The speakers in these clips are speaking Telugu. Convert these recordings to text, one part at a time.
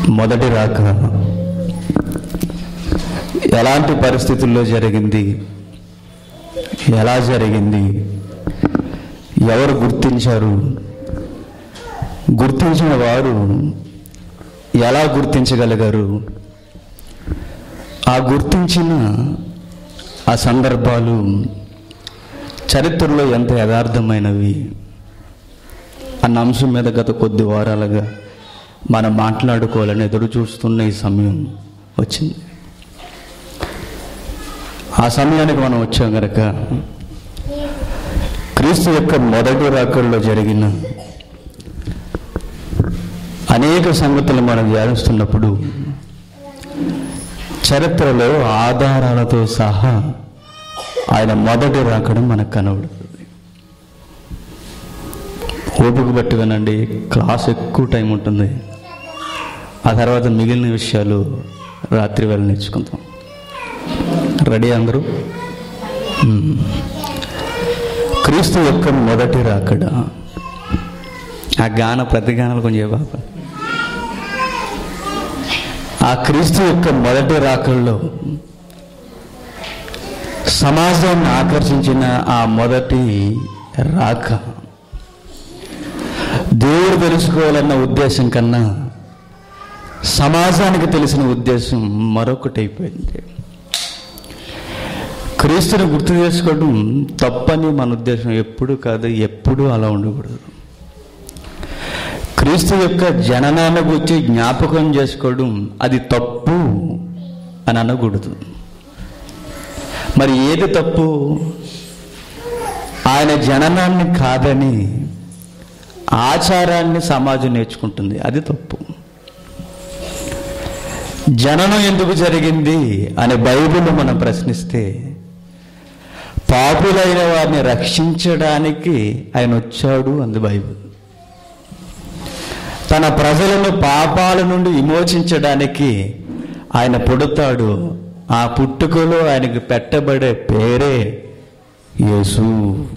మొదటి రాక ఎలాంటి పరిస్థితుల్లో జరిగింది ఎలా జరిగింది ఎవరు గుర్తించారు గుర్తించిన వారు ఎలా గుర్తించగలిగారు ఆ గుర్తించిన ఆ సందర్భాలు చరిత్రలో ఎంత యథార్థమైనవి అన్న అంశం మీద గత కొద్ది వారాలుగా మనం మాట్లాడుకోవాలని ఎదురు చూస్తున్న ఈ సమయం వచ్చింది ఆ సమయానికి మనం వచ్చాం గనక క్రీస్తు యొక్క మొదటి రాకల్లో జరిగిన అనేక సంగతులు మనం ధ్యానిస్తున్నప్పుడు చరిత్రలో ఆధారాలతో సహా ఆయన మొదటి రాకడం మనకు కనబడుతుంది ఓపిక బట్టి వినండి క్లాస్ ఎక్కువ టైం ఉంటుంది ఆ తర్వాత మిగిలిన విషయాలు రాత్రి వేళ నేర్చుకుందాం రెడీ అందరూ మ్మ్. క్రీస్తు యొక్క మొదటి రాకడ ఆ గాన ప్రతిగానాలు కొంచెం బాబా ఆ క్రీస్తు యొక్క మొదటి రాకల్లో సమాజాన్ని ఆకర్షించిన ఆ మొదటి రాక దేవుడు తెలుసుకోవాలన్న ఉద్దేశం కన్నా సమాజానికి తెలిసిన ఉద్దేశం మరొకటి అయిపోయింది క్రీస్తుని గుర్తు చేసుకోవడం తప్పని మన ఉద్దేశం ఎప్పుడు కాదు ఎప్పుడూ అలా ఉండకూడదు క్రీస్తు యొక్క జననాన్ని గురించి జ్ఞాపకం చేసుకోవడం అది తప్పు అని అనకూడదు మరి ఏది తప్పు ఆయన జననాన్ని కాదని ఆచారాన్ని సమాజం నేర్చుకుంటుంది అది తప్పు జననం ఎందుకు జరిగింది అనే బైబిల్ మనం ప్రశ్నిస్తే పాపులైన వారిని రక్షించడానికి ఆయన వచ్చాడు అంది బైబిల్ తన ప్రజలను పాపాల నుండి విమోచించడానికి ఆయన పుడతాడు ఆ పుట్టుకలో ఆయనకు పెట్టబడే పేరే యేసు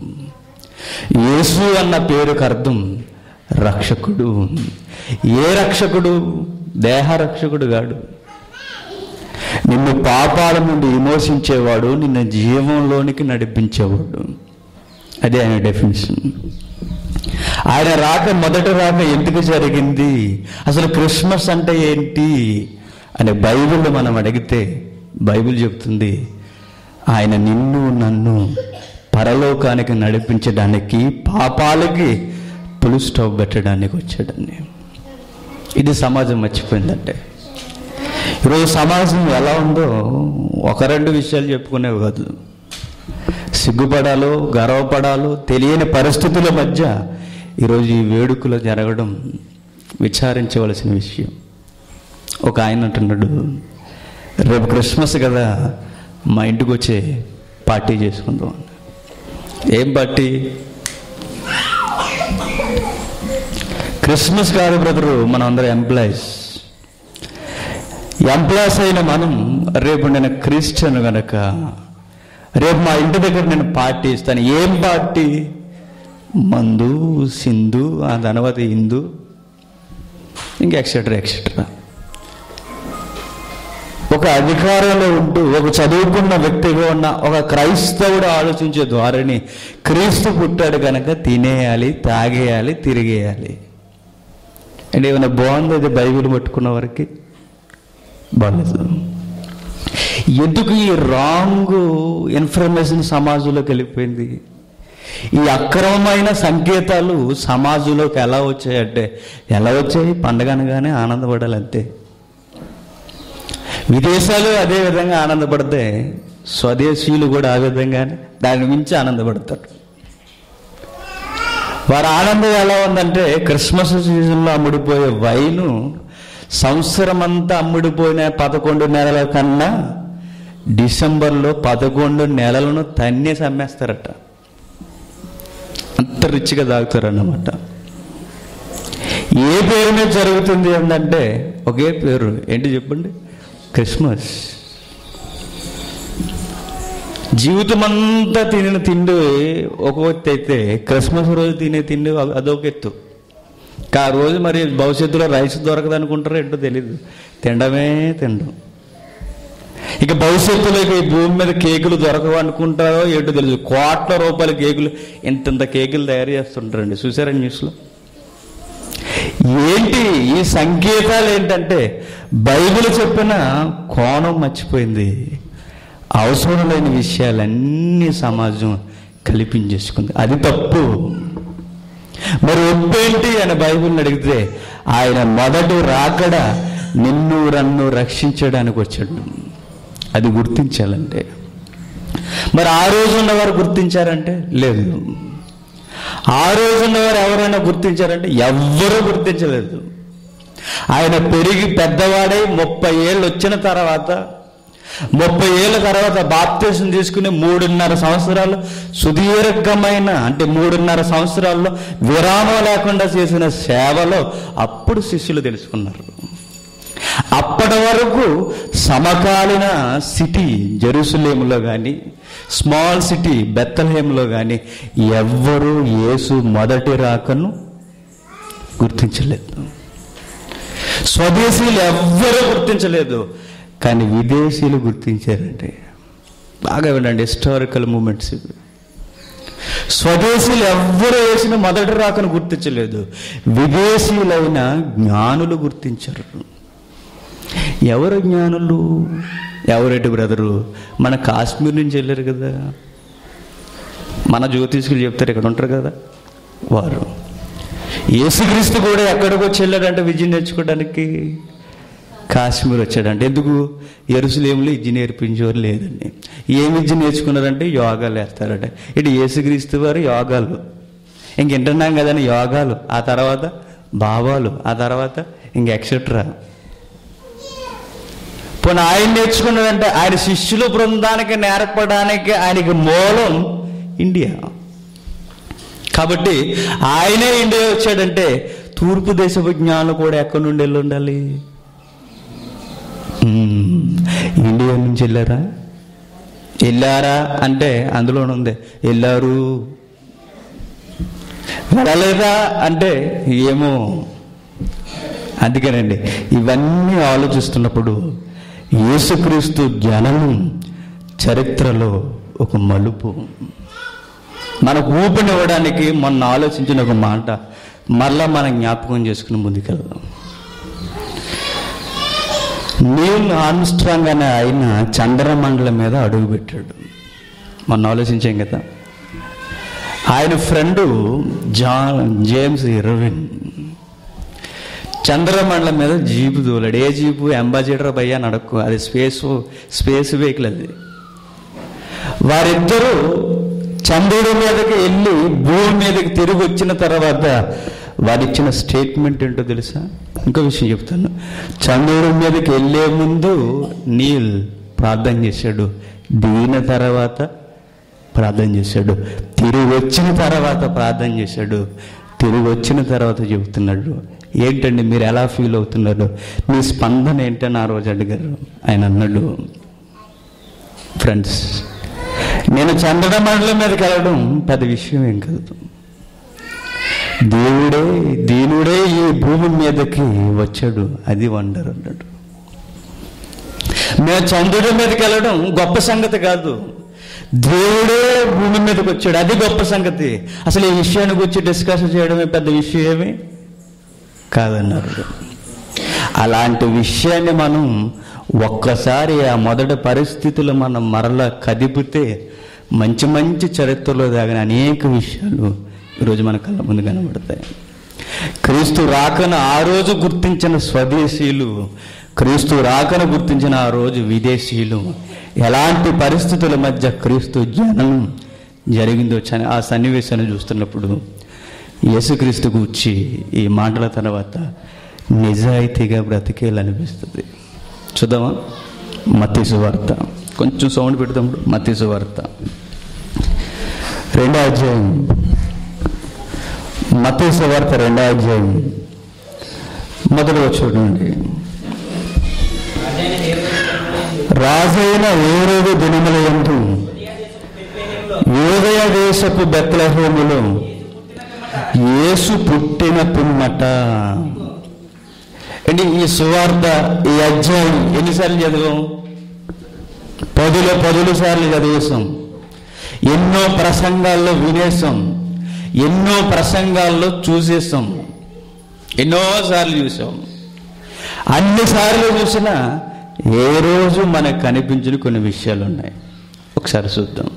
యేసు అన్న పేరుకు అర్థం రక్షకుడు ఏ రక్షకుడు దేహ రక్షకుడు కాడు నిన్ను పాపాల నుండి విమోచించేవాడు నిన్ను జీవంలోనికి నడిపించేవాడు అదే ఆయన డెఫినేషన్ ఆయన రాక మొదటి రాక ఎందుకు జరిగింది అసలు క్రిస్మస్ అంటే ఏంటి అనే బైబిల్ మనం అడిగితే బైబిల్ చెప్తుంది ఆయన నిన్ను నన్ను పరలోకానికి నడిపించడానికి పాపాలకి పులు స్టవ్ పెట్టడానికి వచ్చాడని ఇది సమాజం మర్చిపోయిందంటే ఈరోజు సమాజం ఎలా ఉందో ఒక రెండు విషయాలు చెప్పుకునేవి కాదు సిగ్గుపడాలో గర్వపడాలో తెలియని పరిస్థితుల మధ్య ఈరోజు ఈ వేడుకలు జరగడం విచారించవలసిన విషయం ఒక ఆయన అంటున్నాడు రేపు క్రిస్మస్ కదా మా ఇంటికి వచ్చే పార్టీ చేసుకుందాం అని. ఏం పార్టీ క్రిస్మస్ కాదు బ్రదరు మనం అందరం ఎంప్లాయీస్ ఎంప్లాయీస్ అయిన మనం రేపు నేను క్రిస్టియన్ గనక రేపు మా ఇంటి దగ్గర నేను పార్టీ ఇస్తాను ఏం పార్టీ మందు సింధు ఆ తర్వాత హిందూ ఇంకా ఎక్సెట్రా ఎక్సెట్రా ఒక అధికారంలో ఉంటూ ఒక చదువుకున్న వ్యక్తిగా ఉన్న ఒక క్రైస్తవుడు ఆలోచించే ద్వారాని క్రీస్తు పుట్టాడు కనుక తినేయాలి తాగేయాలి తిరిగేయాలి అంటే ఏమైనా బాగుంది అది బైబిల్ పట్టుకున్న వరకు బాగాలేదు ఎందుకు ఈ రాంగ్ ఇన్ఫర్మేషన్ సమాజంలోకి వెళ్ళిపోయింది ఈ అక్రమమైన సంకేతాలు సమాజంలోకి ఎలా వచ్చాయంటే ఎలా వచ్చాయి పండగ అనగానే ఆనందపడాలి అంతే విదేశాలు అదే విధంగా ఆనందపడితే స్వదేశీయులు కూడా ఆ విధంగానే దాని మించి ఆనందపడతారు వారి ఆనందం ఎలా ఉందంటే క్రిస్మస్ సీజన్లో అమ్ముడిపోయే వైను సంవత్సరం అంతా అమ్ముడిపోయిన పదకొండు నెలల కన్నా డిసెంబర్లో పదకొండు నెలలను తన్నేసి అమ్మేస్తారట అంత రిచ్గా తాగుతారన్నమాట ఏ పేరు మీద జరుగుతుంది ఏంటంటే ఒకే పేరు ఏంటి చెప్పండి క్రిస్మస్ జీవితం అంతా తినిన తిండి ఒక ఎత్తు అయితే క్రిస్మస్ రోజు తినే తిండి అదొక ఎత్తు ఆ రోజు మరి భవిష్యత్తులో రైస్ దొరకదు అనుకుంటారో ఏంటో తెలీదు తినడమే తినడం ఇక భవిష్యత్తులో ఇక ఈ భూమి మీద కేకులు దొరకవు అనుకుంటారో ఏంటో తెలియదు కోట్ల రూపాయల కేకులు ఇంతంత కేకులు తయారు చేస్తుంటారండి చూసారా న్యూస్లో ఏంటి ఈ సంకేతాలు ఏంటంటే బైబిల్ చెప్పిన కోణం మర్చిపోయింది అవసరం లేని విషయాలన్నీ సమాజం కల్పించేసుకుంది అది తప్పు మరి ఒప్పేంటి అని బైబిల్ని అడిగితే ఆయన మొదటి రాకడ నిన్ను రన్ను రక్షించడానికి వచ్చాడు అది గుర్తించాలంటే మరి ఆ రోజు ఉన్నవారు గుర్తించారంటే లేదు ఆ రోజు ఉన్నవారు ఎవరైనా గుర్తించారంటే ఎవ్వరూ గుర్తించలేదు ఆయన పెరిగి పెద్దవాడై ముప్పై ఏళ్ళు వచ్చిన తర్వాత ముప్పై ఏళ్ళ తర్వాత బాప్తీసం తీసుకుని మూడున్నర సంవత్సరాలు సుదీర్ఘమైన అంటే మూడున్నర సంవత్సరాల్లో విరామం లేకుండా చేసిన సేవలో అప్పుడు శిష్యులు తెలుసుకున్నారు అప్పటి వరకు సమకాలీన సిటీ జెరూసలేములో కానీ స్మాల్ సిటీ బెత్తలహేములో కానీ ఎవ్వరూ యేసు మొదటి రాకను గుర్తించలేదు స్వదేశీయులు ఎవ్వరూ గుర్తించలేదు కానీ విదేశీయులు గుర్తించారంటే బాగా వినండి హిస్టారికల్ మూమెంట్స్ ఇవి స్వదేశీయులు ఎవ్వరు వేసిన మొదటి రాకను గుర్తించలేదు విదేశీయులైన జ్ఞానులు గుర్తించారు ఎవరు జ్ఞానులు ఎవరెడ్డి బ్రదరు మన కాశ్మీర్ నుంచి వెళ్ళారు కదా మన జ్యోతిష్కులు చెప్తారు ఇక్కడ ఉంటారు కదా వారు యేసుక్రీస్తు కూడా ఎక్కడికి వచ్చి వెళ్ళాడంటే విద్య నేర్చుకోవడానికి కాశ్మీర్ వచ్చాడంటే ఎందుకు ఎరుసలేములో విద్య నేర్పించేవారు లేదండి ఏం విద్య నేర్చుకున్నారంటే యోగాలు వేస్తారట ఇటు యేసుక్రీస్తు వారు యోగాలు ఇంక వింటున్నాం కదండి యోగాలు ఆ తర్వాత భావాలు ఆ తర్వాత ఇంక ఎక్సెట్రా పోనీ ఆయన నేర్చుకున్నాడంటే ఆయన శిష్యుల బృందానికి నేర్పడానికి ఆయనకి మూలం ఇండియా కాబట్టి ఆయనే ఇండియా వచ్చాడంటే తూర్పు దేశపు జ్ఞానులు కూడా ఎక్కడి నుండి వెళ్ళి ఉండాలి మ్మ్. ఇండియా నుంచి వెళ్ళారా వెళ్ళారా అంటే అందులోనే ఉంది వెళ్ళారు వెళ్ళలేదా అంటే ఏమో అందుకేనండి ఇవన్నీ ఆలోచిస్తున్నప్పుడు యేసుక్రీస్తు జననం చరిత్రలో ఒక మలుపు మనకు ఊపినివ్వడానికి మొన్న ఆలోచించిన ఒక మాట మరలా మనం జ్ఞాపకం చేసుకుని ముందుకెళ్దాం నీల్ ఆర్మ్స్ట్రాంగ్ అనే ఆయన చంద్రమండలం మీద అడుగుపెట్టాడు మొన్న ఆలోచించాం కదా ఆయన ఫ్రెండు జాన్ జేమ్స్ ఇర్విన్ చంద్రమండలం మీద జీపు దూలాడు ఏ జీపు అంబాసిడర్ భయ్యా నడక్కు అది స్పేస్ స్పేస్ వెహికల్ అది వారిద్దరూ చంద్రుడి మీదకి వెళ్ళి భూమి మీదకి తిరిగి వచ్చిన తర్వాత వారిచ్చిన స్టేట్మెంట్ ఏంటో తెలుసా ఇంకో విషయం చెప్తాను చంద్రుడి మీదకి వెళ్ళే ముందు నీల్ ప్రార్థన చేశాడు దిగిన తర్వాత ప్రార్థన చేశాడు తిరిగి వచ్చిన తర్వాత ప్రార్థన చేశాడు తిరిగి వచ్చిన తర్వాత చెబుతున్నాడు ఏంటండి మీరు ఎలా ఫీల్ అవుతున్నారు మీ స్పందన ఏంటని ఆ రోజు అడిగారు ఆయన అన్నాడు ఫ్రెండ్స్ నేను చంద్రమండలం మీదకి వెళ్ళడం పెద్ద విషయం ఏం కాదు దేవుడే దీనుడే ఈ భూమి మీదకి వచ్చాడు అది వండర్ అన్నాడు మేము చంద్రుడి మీదకి వెళ్ళడం గొప్ప సంగతి కాదు దేవుడే భూమి మీదకి వచ్చాడు అది గొప్ప సంగతి అసలు ఈ విషయాన్ని గురించి డిస్కషన్ చేయడమే పెద్ద విషయమే కాదన్నారు అలాంటి విషయాన్ని మనం ఒక్కసారి ఆ మొదటి పరిస్థితులు మనం మరలా కదిపితే మంచి మంచి చరిత్రలో దాగిన అనేక విషయాలు ఈరోజు మన కళ్ళ ముందు కనబడతాయి క్రీస్తు రాకను ఆ రోజు గుర్తించిన స్వదేశీయులు క్రీస్తు రాకను గుర్తించిన ఆ రోజు విదేశీయులు ఎలాంటి పరిస్థితుల మధ్య క్రీస్తు జనం జరిగిందో చ- ఆ సన్నివేశాన్ని చూస్తున్నప్పుడు యేసుక్రీస్తు కూర్చి ఈ మాటల తర్వాత నిజాయితీగా బ్రతికేయాలనిపిస్తుంది చూద్దామా మత్తీసు వార్త కొంచెం సౌండ్ పెడతాం మత్తీసు వార్త రెండో అధ్యాయం మత్తీసు వార్త రెండో అధ్యాయం మొదలుగా చూడండి రాజైన ఏరేడు దినముల యందు యూదయ దేశపు బెత్లహేములో యేసు పుట్టిన పిమ్మట అంటే ఈ సువార్త ఈ అధ్యాయం ఎన్నిసార్లు చదివాం పదుల పదుల సార్లు చదివేశాం ఎన్నో ప్రసంగాల్లో వినేసాం ఎన్నో ప్రసంగాల్లో చూసేసాం ఎన్నోసార్లు చూసాం అన్నిసార్లు చూసినా ఏ రోజు మనకు కనిపించిన కొన్ని విషయాలు ఉన్నాయి ఒకసారి చూద్దాం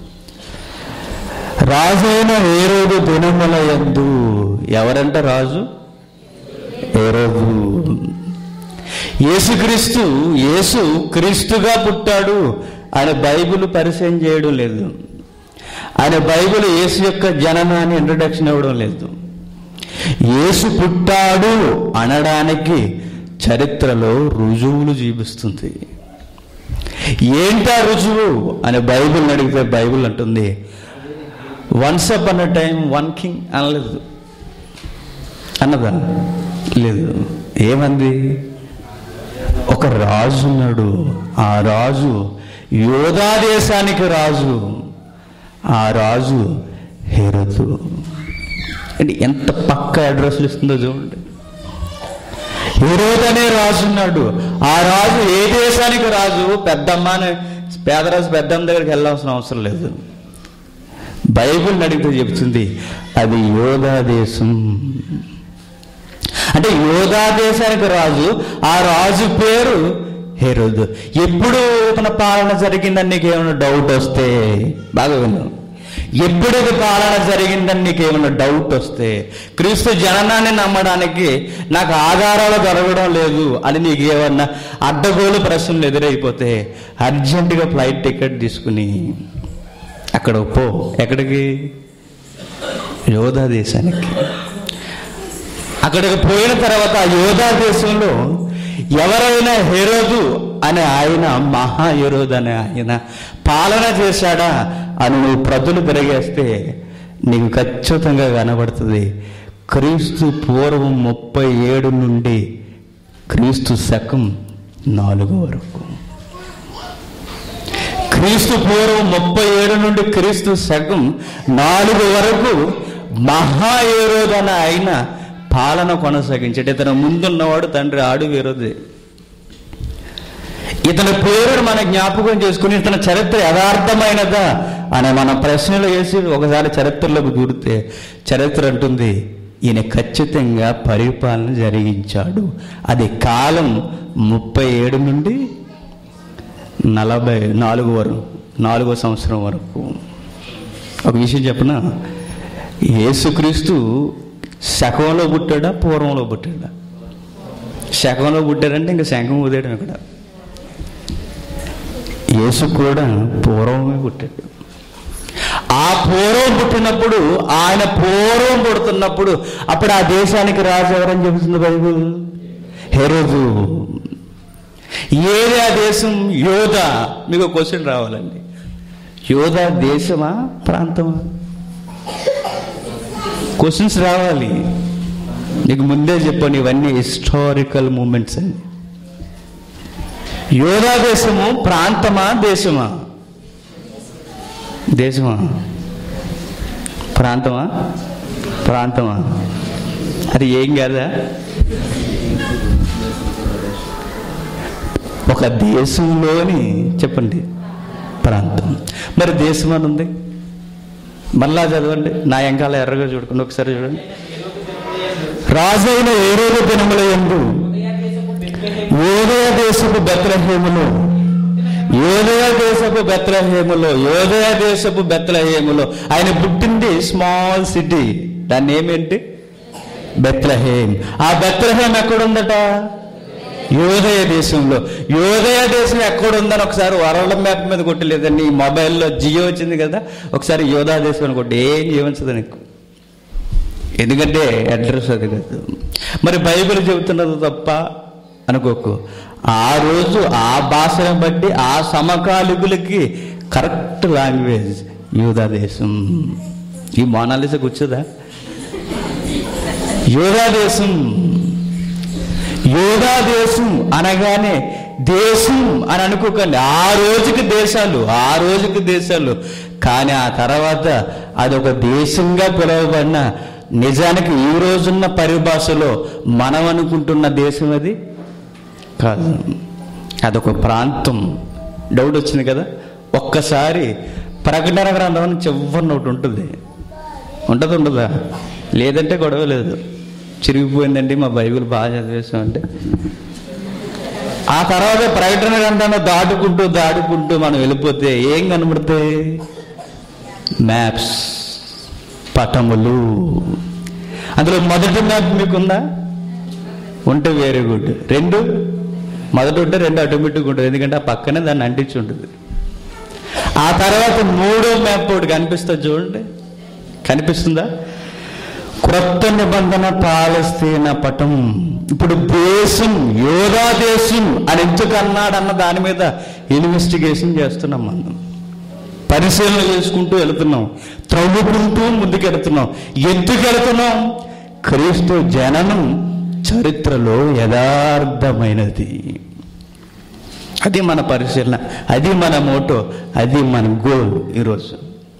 రాజైన ఏ రోజు దినముల యందు ఎవరంట రాజు ఏ రోజు యేసుక్రీస్తు యేసు క్రీస్తుగా పుట్టాడు ఆయన బైబిల్ పరిచయం చేయడం లేదు ఆయన బైబిల్ యేసు యొక్క జననాన్ని ఇంట్రడక్షన్ ఇవ్వడం లేదు యేసు పుట్టాడు అనడానికి చరిత్రలో రుజువులు చూపిస్తుంది ఏంటా రుజువు అని బైబిల్ అడిగితే బైబిల్ అంటుంది వన్స్ అప్ అన్న టైం వన్ కింగ్ అనలేదు అన్నదా లేదు ఏమంది ఒక రాజు ఉన్నాడు ఆ రాజు యోధా దేశానికి రాజు ఆ రాజు హెరదు అంటే ఎంత పక్క అడ్రస్లు ఇస్తుందో చూడండి హెరోద్ అనే రాజు ఉన్నాడు ఆ రాజు ఏ దేశానికి రాజు పెద్దమ్మ అని పేదరాజు పెద్దమ్మ దగ్గరికి వెళ్ళాల్సిన అవసరం లేదు బైబిల్ అడిగితే చెప్తుంది అది యోధా దేశం అంటే యోధా దేశానికి రాజు ఆ రాజు పేరు హెరోదు ఎప్పుడు తన పాలన జరిగిందని నీకు ఏమైనా డౌట్ వస్తే బాగా విన్నాం ఎప్పుడు ఇది పాలన జరిగిందని నీకు ఏమైనా డౌట్ వస్తే క్రీస్తు జననాన్ని నమ్మడానికి నాకు ఆధారాలు దొరకడం లేదు అని నీకు ఏమన్నా అడ్డగోలు ప్రశ్నలు ఎదురైపోతే అర్జెంటుగా ఫ్లైట్ టికెట్ తీసుకుని అక్కడ పో ఎక్కడికి యోధా దేశానికి అక్కడికి పోయిన తర్వాత ఆ యోధా దేశంలో ఎవరైనా హెరోదు అనే ఆయన మహా హెరోదు అనే ఆయన పాలన చేశాడా అని నువ్వు ప్రజలు తిరిగేస్తే నీకు ఖచ్చితంగా కనబడుతుంది క్రీస్తు పూర్వం ముప్పై ఏడు నుండి క్రీస్తు శకం నాలుగు వరకు క్రీస్తు పూర్వం ముప్పై ఏడు నుండి క్రీస్తు శకం నాలుగు వరకు మహా ఏరోదన ఆయన పాలన కొనసాగించాడు ఇతను ముందున్నవాడు తండ్రి ఆడు వేరోదే ఇతని పేరును మన జ్ఞాపకం చేసుకుని ఇతని చరిత్ర యథార్థమైనదా అని మన ప్రశ్నలు వేసి ఒకసారి చరిత్రలోకి దూరితే చరిత్ర అంటుంది ఈయన ఖచ్చితంగా పరిపాలన జరిగించాడు అది కాలం ముప్పై ఏడు నుండి నలభై నాలుగు వరకు నాలుగో సంవత్సరం వరకు ఒక విషయం చెప్పనా యేసుక్రీస్తు శకంలో పుట్టాడా పూర్వంలో పుట్టాడా శకంలో పుట్టాడంటే ఇంకా శంఖం ఊదేయడం ఇక్కడ యేసు కూడా పూర్వమే పుట్టాడు ఆ పూర్వం పుట్టినప్పుడు ఆయన పూర్వం పుడుతున్నప్పుడు అప్పుడు ఆ దేశానికి రాజు ఎవరని చెబుతుంది బైబుల్ హెరోదు ఏది ఆ దేశం యోధ మీకు క్వశ్చన్ రావాలండి యోధ దేశమా ప్రాంతమా క్వశ్చన్స్ రావాలి నీకు ముందే చెప్పాను ఇవన్నీ హిస్టారికల్ మూమెంట్స్ అండి యోధా దేశము ప్రాంతమా దేశమా దేశమా ప్రాంతమా ప్రాంతమా అది ఏం కదా ఒక దేశంలోని చెప్పండి ప్రాంతం మరి దేశం అని ఉంది మళ్ళా చదవండి నా ఎంకాల ఎర్రగా చూడకుండా ఒకసారి చూడండి రాజైన ఏరోగ దినముల ఎందు యోదయ దేశపు బెత్రహేములో యోదయ దేశపు బెత్రహేములో యోదయ దేశపు బెత్రహేములో ఆయన పుట్టింది స్మాల్ సిటీ దాన్ని ఏమేంటి బెత్లహేం ఆ బెత్లహేం ఎక్కడుందట యోదయ దేశంలో యోదయ దేశం ఎక్కడుందని ఒకసారి వరల్డ్ మ్యాప్ మీద కొట్టలేదండి ఈ మొబైల్లో జియో వచ్చింది కదా ఒకసారి యోధా దేశం అని కొట్టి ఏం జీవించదు నీకు ఎందుకంటే అడ్రస్ అది కాదు మరి బైబిల్ చెబుతున్నది తప్ప అనుకోకు ఆ రోజు ఆ భాషను బట్టి ఆ సమకాలికులకి కరెక్ట్ లాంగ్వేజ్ యూదా దేశం ఈ మోనాలిస కూర్చోదా యోగా దేశం యోగా దేశం అనగానే దేశం అని అనుకోకండి ఆ రోజుకి దేశాలు ఆ రోజుకి దేశాలు కానీ ఆ తర్వాత అదొక దేశంగా పిలువబడిన నిజానికి ఈ రోజున్న పరిభాషలో మనం అనుకుంటున్న దేశం అది కాదు అదొక ప్రాంతం డౌట్ వచ్చింది కదా ఒక్కసారి ప్రకటన గ్రంథం చివరిన ఒకటి ఉంటుంది ఉంటుంది ఉండదా లేదంటే గొడవ లేదు చిరిగిపోయిందండి మా బైబిల్ బాగా చదివేసామంటే ఆ తర్వాత ప్రకటన గ్రంథాన్ని దాటుకుంటూ దాటుకుంటూ మనం వెళ్ళిపోతే ఏం కనబడతాయి మ్యాప్స్ పటములు అందులో మొదటి మ్యాప్ మీకుందా ఉంటే వెరీ గుడ్ రెండు మొదట ఉంటే రెండు ఆటోమేటిక్ ఉంటుంది ఎందుకంటే ఆ పక్కనే దాన్ని అంటించి ఉంటుంది ఆ తర్వాత మూడో మ్యాప్ ఒకటి కనిపిస్తుంది చూడండి కనిపిస్తుందా క్రొత్త నిబంధన పాలస్తీనా పటం ఇప్పుడు దేశం యోగా దేశం అని ఎందుకు అన్నాడన్న దాని మీద ఇన్వెస్టిగేషన్ చేస్తున్నాం మనం పరిశీలన చేసుకుంటూ వెళుతున్నాం త్రవ్వుకుంటూ ముందుకెళ్తున్నాం ఎందుకు వెళుతున్నాం క్రీస్తు జననం చరిత్రలో యథార్థమైనది అది మన పరిశీలన అది మన మోటో అది మన గోల్ ఈరోజు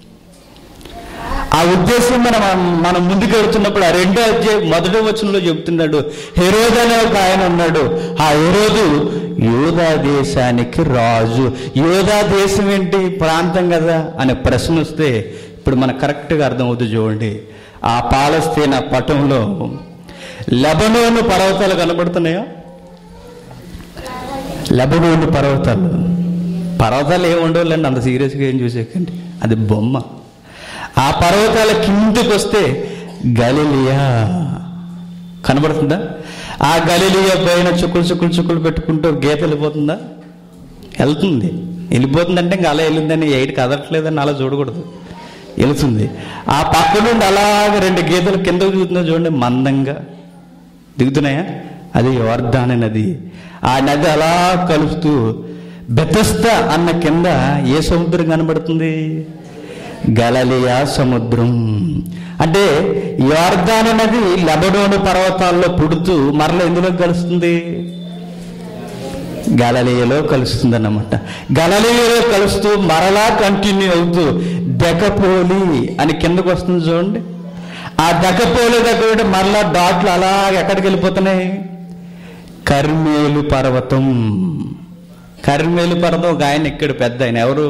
ఆ ఉద్దేశం మనం మనం ముందుకు వెళ్తున్నప్పుడు ఆ రెండో అధ్యాయం మొదటి వచనంలో చెప్తున్నాడు హెరోద్ అనే ఒక ఆయన ఉన్నాడు ఆ హెరోదు యోధా దేశానికి రాజు యోధా దేశం ఏంటి ప్రాంతం కదా అనే ప్రశ్న వస్తే ఇప్పుడు మనకు కరెక్ట్గా అర్థమవుతుంది చూడండి ఆ పాలస్తీనా పటంలో లెబనోను పర్వతాలు కనబడుతున్నాయా లెబనోను పర్వతాలు పర్వతాలు ఏమి ఉండవులేండి అంత సీరియస్గా ఏం చూసేకండి అది బొమ్మ ఆ పర్వతాల కిందకి వస్తే గలిలియా కనబడుతుందా ఆ గలిలియా పైన చుక్కులు చుక్కులు చుక్కులు పెట్టుకుంటూ గీత వెళ్ళిపోతుందా వెళ్తుంది వెళ్ళిపోతుందంటే ఇంకా అలా వెళ్ళిందని ఎయిట్ కదలట్లేదని అలా చూడకూడదు వెళుతుంది ఆ పక్క నుండి అలాగ రెండు గీతలు కిందకు దిగుతుందో చూడండి మందంగా దిగుతున్నాయా అది యోర్ధాన నది ఆ నది అలా కలుస్తూ బెతస్త అన్న కింద ఏ సముద్రం కనబడుతుంది గలలియా సముద్రం అంటే యోర్ధాన నది లెబడోను పర్వతాల్లో పుడుతూ మరల ఎందులో కలుస్తుంది గలలియలో కలుస్తుంది అన్నమాట గలలియలో కలుస్తూ మరలా కంటిన్యూ అవుతూ దెకపోలి అని కిందకు వస్తుంది చూడండి ఆ దెకపోలి దగ్గర మరలా డాట్లు అలా ఎక్కడికి వెళ్ళిపోతున్నాయి కర్మేలు పర్వతం కర్మేలు పర్వతం ఒక ఆయన ఎక్కడు పెద్ద ఆయన ఎవరు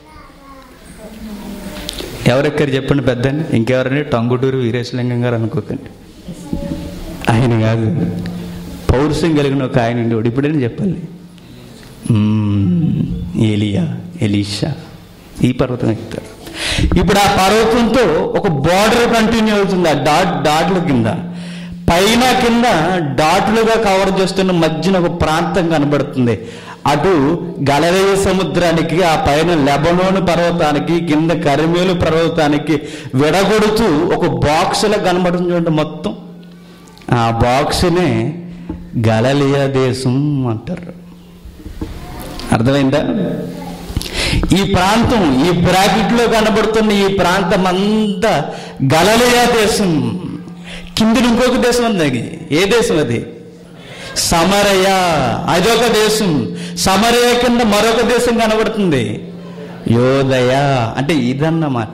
ఎవరెక్కడ చెప్పండి పెద్ద ఆయన ఇంకెవరని టంగుటూరు వీరేశలింగం గారు అనుకోకండి ఆయన కాదు పౌరుషం కలిగిన ఒక ఆయన ఉండేవాడు ఇప్పుడైనా చెప్పాలి మ్మ్, ఏలియా ఎలీషా ఈ పర్వతం ఎక్కుతారు ఇప్పుడు ఆ పర్వతంతో ఒక బార్డర్ కంటిన్యూ అవుతుంది ఆ డాట్ డాట్ల కింద పైన కింద డాట్లుగా కవర్ చేస్తున్న మధ్యన ఒక ప్రాంతం కనబడుతుంది అటు గలరేయ సముద్రానికి ఆ పైన లెబనోను పర్వతానికి కింద కరిమేలు పర్వతానికి విడగొడుతూ ఒక బాక్స్లో కనబడుతుంది చూడండి మొత్తం ఆ బాక్స్నే గలలియా దేశం అంటారు అర్థమైందా ఈ ప్రాంతం ఈ బ్రాకెట్లో కనబడుతున్న ఈ ప్రాంతం అంతా గలలియా దేశం కింద ఇంకొక దేశం ఉంది అది. ఏ దేశం అది సమరయ అదొక దేశం సమరయ కింద మరొక దేశం కనబడుతుంది యోదయ అంటే ఇదన్నమాట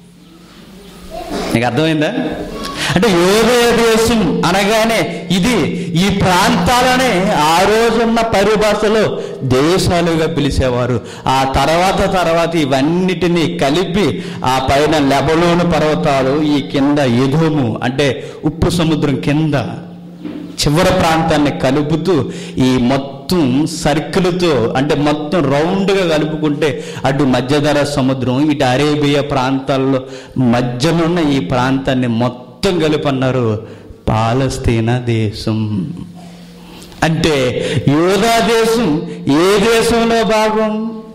నీకు అర్థమైందా అంటే యోదయ దేశం అనగానే ఇది ఈ ప్రాంతాలనే ఆ రోజున్న పరిభాషలో దేశాలుగా పిలిచేవారు ఆ తర్వాత తర్వాత ఇవన్నిటినీ కలిపి ఆ పైన లెబలోను పర్వతాలు ఈ కింద ఎదుము అంటే ఉప్పు సముద్రం కింద చివరి ప్రాంతాన్ని కలుపుతూ ఈ మొత్తం సర్కిల్తో అంటే మొత్తం రౌండ్గా కలుపుకుంటే అటు మధ్యధర సముద్రం ఇటు అరేబియా ప్రాంతాల్లో మధ్యనున్న ఈ ప్రాంతాన్ని మొత్తం కలిపన్నారు పాలస్తీనా దేశం అంటే యోధా దేశం ఏ దేశంలో భాగం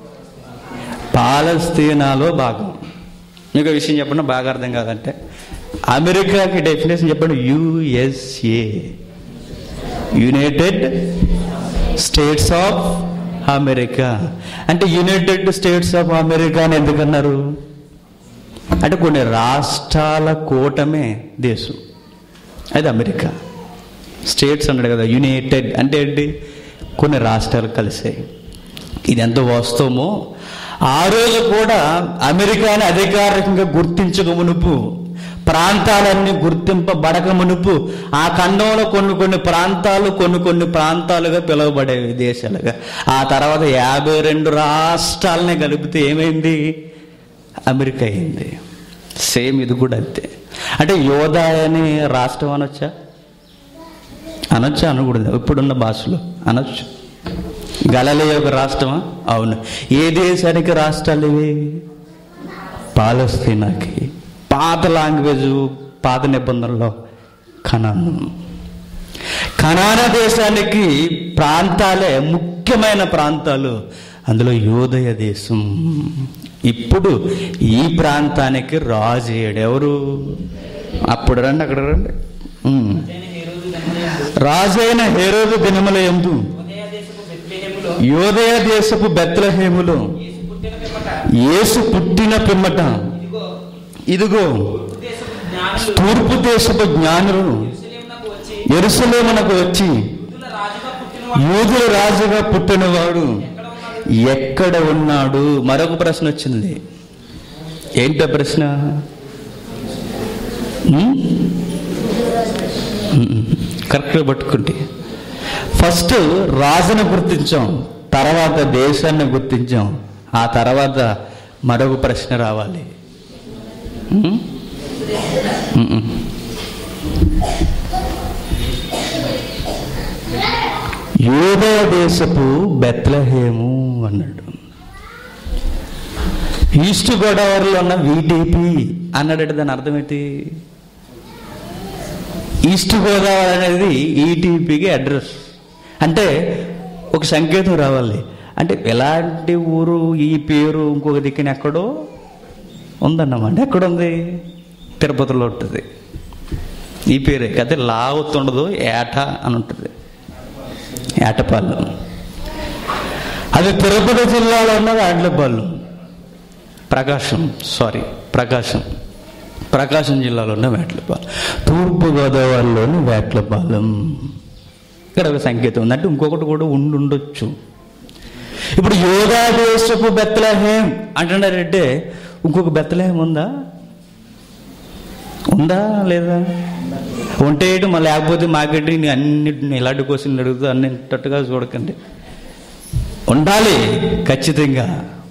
పాలస్తీనాలో భాగం మీకు ఒక విషయం చెప్పండి బాగా అర్థం కాదంటే అమెరికాకి డెఫినేషన్ చెప్పండి USA united states of America అంటే యునైటెడ్ స్టేట్స్ ఆఫ్ అమెరికా అని ఎందుకన్నారు అంటే కొన్ని రాష్ట్రాల కూటమే దేశం అది అమెరికా స్టేట్స్ అన్నాడు కదా యునైటెడ్ అంటే ఏంటి కొన్ని రాష్ట్రాలు కలిసాయి ఇది ఎంత వాస్తవమో ఆ రోజు కూడా అమెరికాని అధికారికంగా గుర్తించక మునుపు ప్రాంతాలన్నీ గుర్తింపబడక మునుపు ఆ ఖండంలో కొన్ని కొన్ని ప్రాంతాలు కొన్ని కొన్ని ప్రాంతాలుగా పిలువబడేవి దేశాలుగా ఆ తర్వాత యాభై రెండు రాష్ట్రాలని కలిపితే ఏమైంది అమెరికా అయింది సేమ్ ఇది కూడా అంతే అంటే యోధా అని రాష్ట్రం అనొచ్చా అనొచ్చా అనకూడదు ఇప్పుడున్న భాషలో అనొచ్చు గలలే ఒక రాష్ట్రమా అవును ఏ దేశానికి రాష్ట్రాలు ఇవి పాలస్తీనాకి పాత లాంగ్వేజ్ పాత నిబంధనలో ఖనాను ఖనాన దేశానికి ప్రాంతాలే ముఖ్యమైన ప్రాంతాలు అందులో యోదయ దేశం ఇప్పుడు ఈ ప్రాంతానికి రాజు అయ్యాడు ఎవరు అప్పుడు రండి అక్కడ రండి ఉమ్. రాజైన హేరోదు దినముల ఎందు ఉదయ దేశపు బెత్లెహేములో యోదయ దేశపు బెత్లహేములో యేసు పుట్టిన పిమ్మట యేసు పుట్టిన పిమ్మట ఇదిగో ఇదిగో తూర్పు దేశపు జ్ఞానులు తూర్పు దేశపు జ్ఞానులను యెరూషలేమునకు వచ్చి ఎరుసలేమునకు వచ్చి యూదుల రాజుగా పుట్టిన యూదుల రాజుగా పుట్టినవాడు ఎక్కడ ఎక్కడ ఉన్నాడు ఉన్నాడు మరొక ప్రశ్న వచ్చింది ఏంటో ప్రశ్న ఉమ్? ఉమ్. కరెక్ట్గా పట్టుకుంటే ఫస్ట్ రాజును గుర్తించాం తర్వాత దేశాన్ని గుర్తించాం ఆ తర్వాత మరొక ప్రశ్న రావాలి ఉమ్? ఉమ్. యూదయ దేశపు బెత్లహేము అన్నాడు ఈస్ట్ గోదావరిలో ఉన్న వీటీపీ అన్నాడు దాని అర్థం ఏంటి ఈస్ట్ గోదావరి అనేది ఈటీపీకి అడ్రస్ అంటే ఒక సంకేతం రావాలి అంటే ఎలాంటి ఊరు ఈ పేరు ఇంకొక దిక్కున ఎక్కడో ఉందన్నమాట ఎక్కడుంది తిరుపతిలో ఉంటుంది ఈ పేరే అయితే లావుత్ ఉండదు ఏట అని ఉంటుంది ఏటపాలెం అది తిరుపతి జిల్లాలో ఉన్న వేడ్లపాలెం ప్రకాశం సారీ ప్రకాశం ప్రకాశం జిల్లాలో ఉన్న వేట్లపాలెం తూర్పు గోదావరిలోని వేట్లపాలెం ఇక్కడ ఒక సంకేతం ఉంది అంటే ఇంకొకటి కూడా ఉండి ఉండొచ్చు ఇప్పుడు యోగా దేశపు బెత్తలహేం అంటున్నారంటే ఇంకొక బెత్తలహేం ఉందా ఉందా లేదా ఉంటే ఏంటి మళ్ళీ లేకపోతే మాకెట్టి అన్నిటిని ఇలాంటి క్వశ్చన్లు అడుగుతూ అన్నిటట్టుగా చూడకండి ఉండాలి ఖచ్చితంగా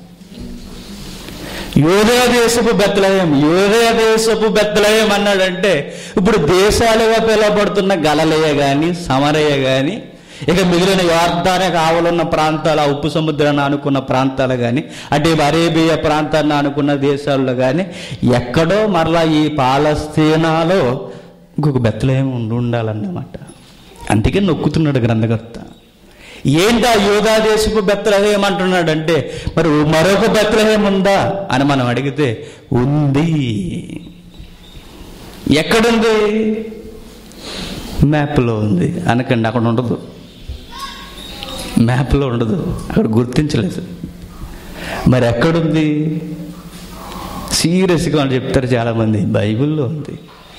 యోదయ దేశపు బెత్తలయం యోదయ దేశపు బెత్తలయం అన్నాడంటే ఇప్పుడు దేశాలుగా పిలువబడుతున్న గలలయ గాని సమరయ్య గాని ఇక మిగిలిన యోర్ధాన కావలున్న ప్రాంతాల ఉప్పు సముద్రాన్ని ఆనుకున్న ప్రాంతాలు కానీ అటు అరేబియా ప్రాంతాన్ని ఆనుకున్న దేశాల్లో కానీ ఎక్కడో మరలా ఈ పాలస్తీనాలో ఇంకొక బెత్తలయం ఉండి ఉండాలన్నమాట అందుకే నొక్కుతున్నాడు గ్రంథకర్త ఏంటి ఆ యోగా దేశపు బెత్తలహేం అంటున్నాడంటే మరి మరొక బెత్తలహేం ఉందా అని మనం అడిగితే ఉంది ఎక్కడుంది మ్యాప్లో ఉంది అనకండి అక్కడ ఉండదు మ్యాప్లో ఉండదు అక్కడ గుర్తించలేదు మరి ఎక్కడుంది సీరియస్గా అని చెప్తారు చాలామంది బైబిల్లో ఉంది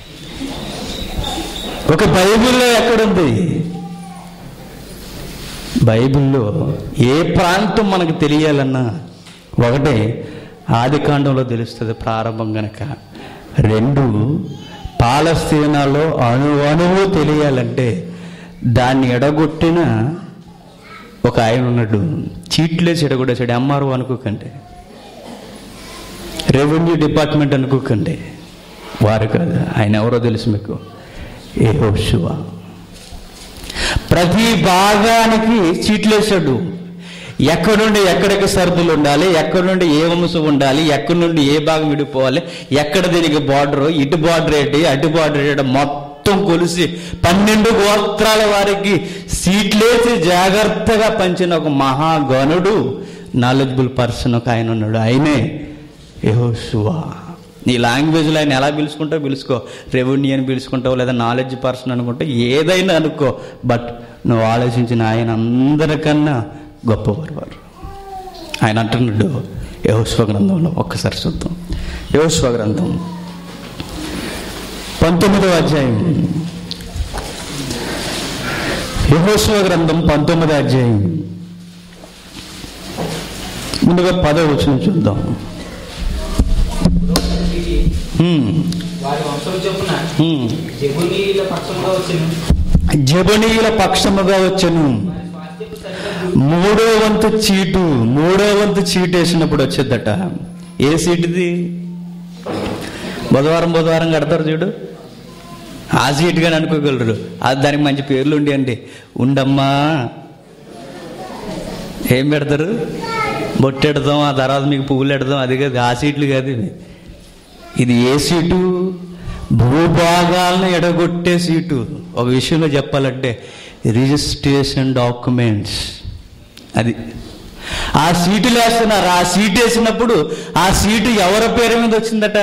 ఒక బైబిల్లో ఎక్కడుంది బైబిల్లో ఏ ప్రాంతం మనకు తెలియాలన్నా ఒకటే ఆది కాండంలో తెలుస్తుంది ప్రారంభం గనక రెండు పాలస్తీనాలో అణు అణువు తెలియాలంటే దాన్ని ఎడగొట్టిన ఒక ఆయన ఉన్నాడు చీట్లేసి ఎడగొట్టేసాడు ఎంఆర్ఓ అనుకోకండి రెవెన్యూ డిపార్ట్మెంట్ అనుకోకండి వారు కాదు ఆయన ఎవరో తెలుసు మీకు ఏ శివ ప్రతి భాగానికి చీట్లేసాడు ఎక్కడి నుండి ఎక్కడికి సరుకులు ఉండాలి ఎక్కడి నుండి ఏ వంశం ఉండాలి ఎక్కడి నుండి ఏ భాగం విడిపోవాలి ఎక్కడ దీనికి బార్డర్ ఇటు బార్డర్ ఏంటి అటు బార్డర్ ఏంటి మొత్తం కొలిసి పన్నెండు గోత్రాల వారికి సీట్లేసి జాగ్రత్తగా పంచిన ఒక మహాగణుడు నాలెడ్జబుల్ పర్సన్ ఒక ఆయన ఉన్నాడు ఆయనే యెహోషువా నీ లాంగ్వేజ్లో ఆయన ఎలా పిలుచుకుంటావు పిలుచుకో రెవెన్యూ అని పిలుచుకుంటావు లేదా నాలెడ్జ్ పర్సన్ అనుకుంటే ఏదైనా అనుకో బట్ నువ్వు ఆలోచించిన ఆయన అందరికన్నా గొప్పవారు వారు ఆయన అంటున్నాడు యహోస్వ గ్రంథంలో ఒక్కసారి చూద్దాం యహోస్వ గ్రంథం పంతొమ్మిదవ అధ్యాయం యహోస్వ గ్రంథం పంతొమ్మిదో అధ్యాయం ముందుగా పదవి వచ్చిన చూద్దాం హ్మ్. వారి వంశం చొప్పున ఉమ్. జబునీయుల పక్షంగా వచ్చిన జబనీయుల పక్షముగా వచ్చను వారి స్వాస్థ్యపు సరిహద్దు మూడో వంతు చీటు మూడో వంతు చీటు వేసినప్పుడు వచ్చేద్దట ఏ సీటుది బుధవారం బుధవారం కడతారు చూడు ఆ సీటుగా అనుకోగలరు అది దానికి మంచి పేర్లు ఉండి అండి ఉండమ్మా ఏం పెడతారు బొట్టెడదాం ఆ తర్వాత మీకు పువ్వులు పెడదాం అది కాదు ఆ సీట్లు కాదు ఇవి ఇది ఏ సీటు భూభాగాలను ఎడగొట్టే సీటు ఒక విషయంలో చెప్పాలంటే రిజిస్ట్రేషన్ డాక్యుమెంట్స్ అది ఆ సీటులు వేస్తున్నారు ఆ సీటు వేసినప్పుడు ఆ సీటు ఎవరి పేరు మీద వచ్చిందట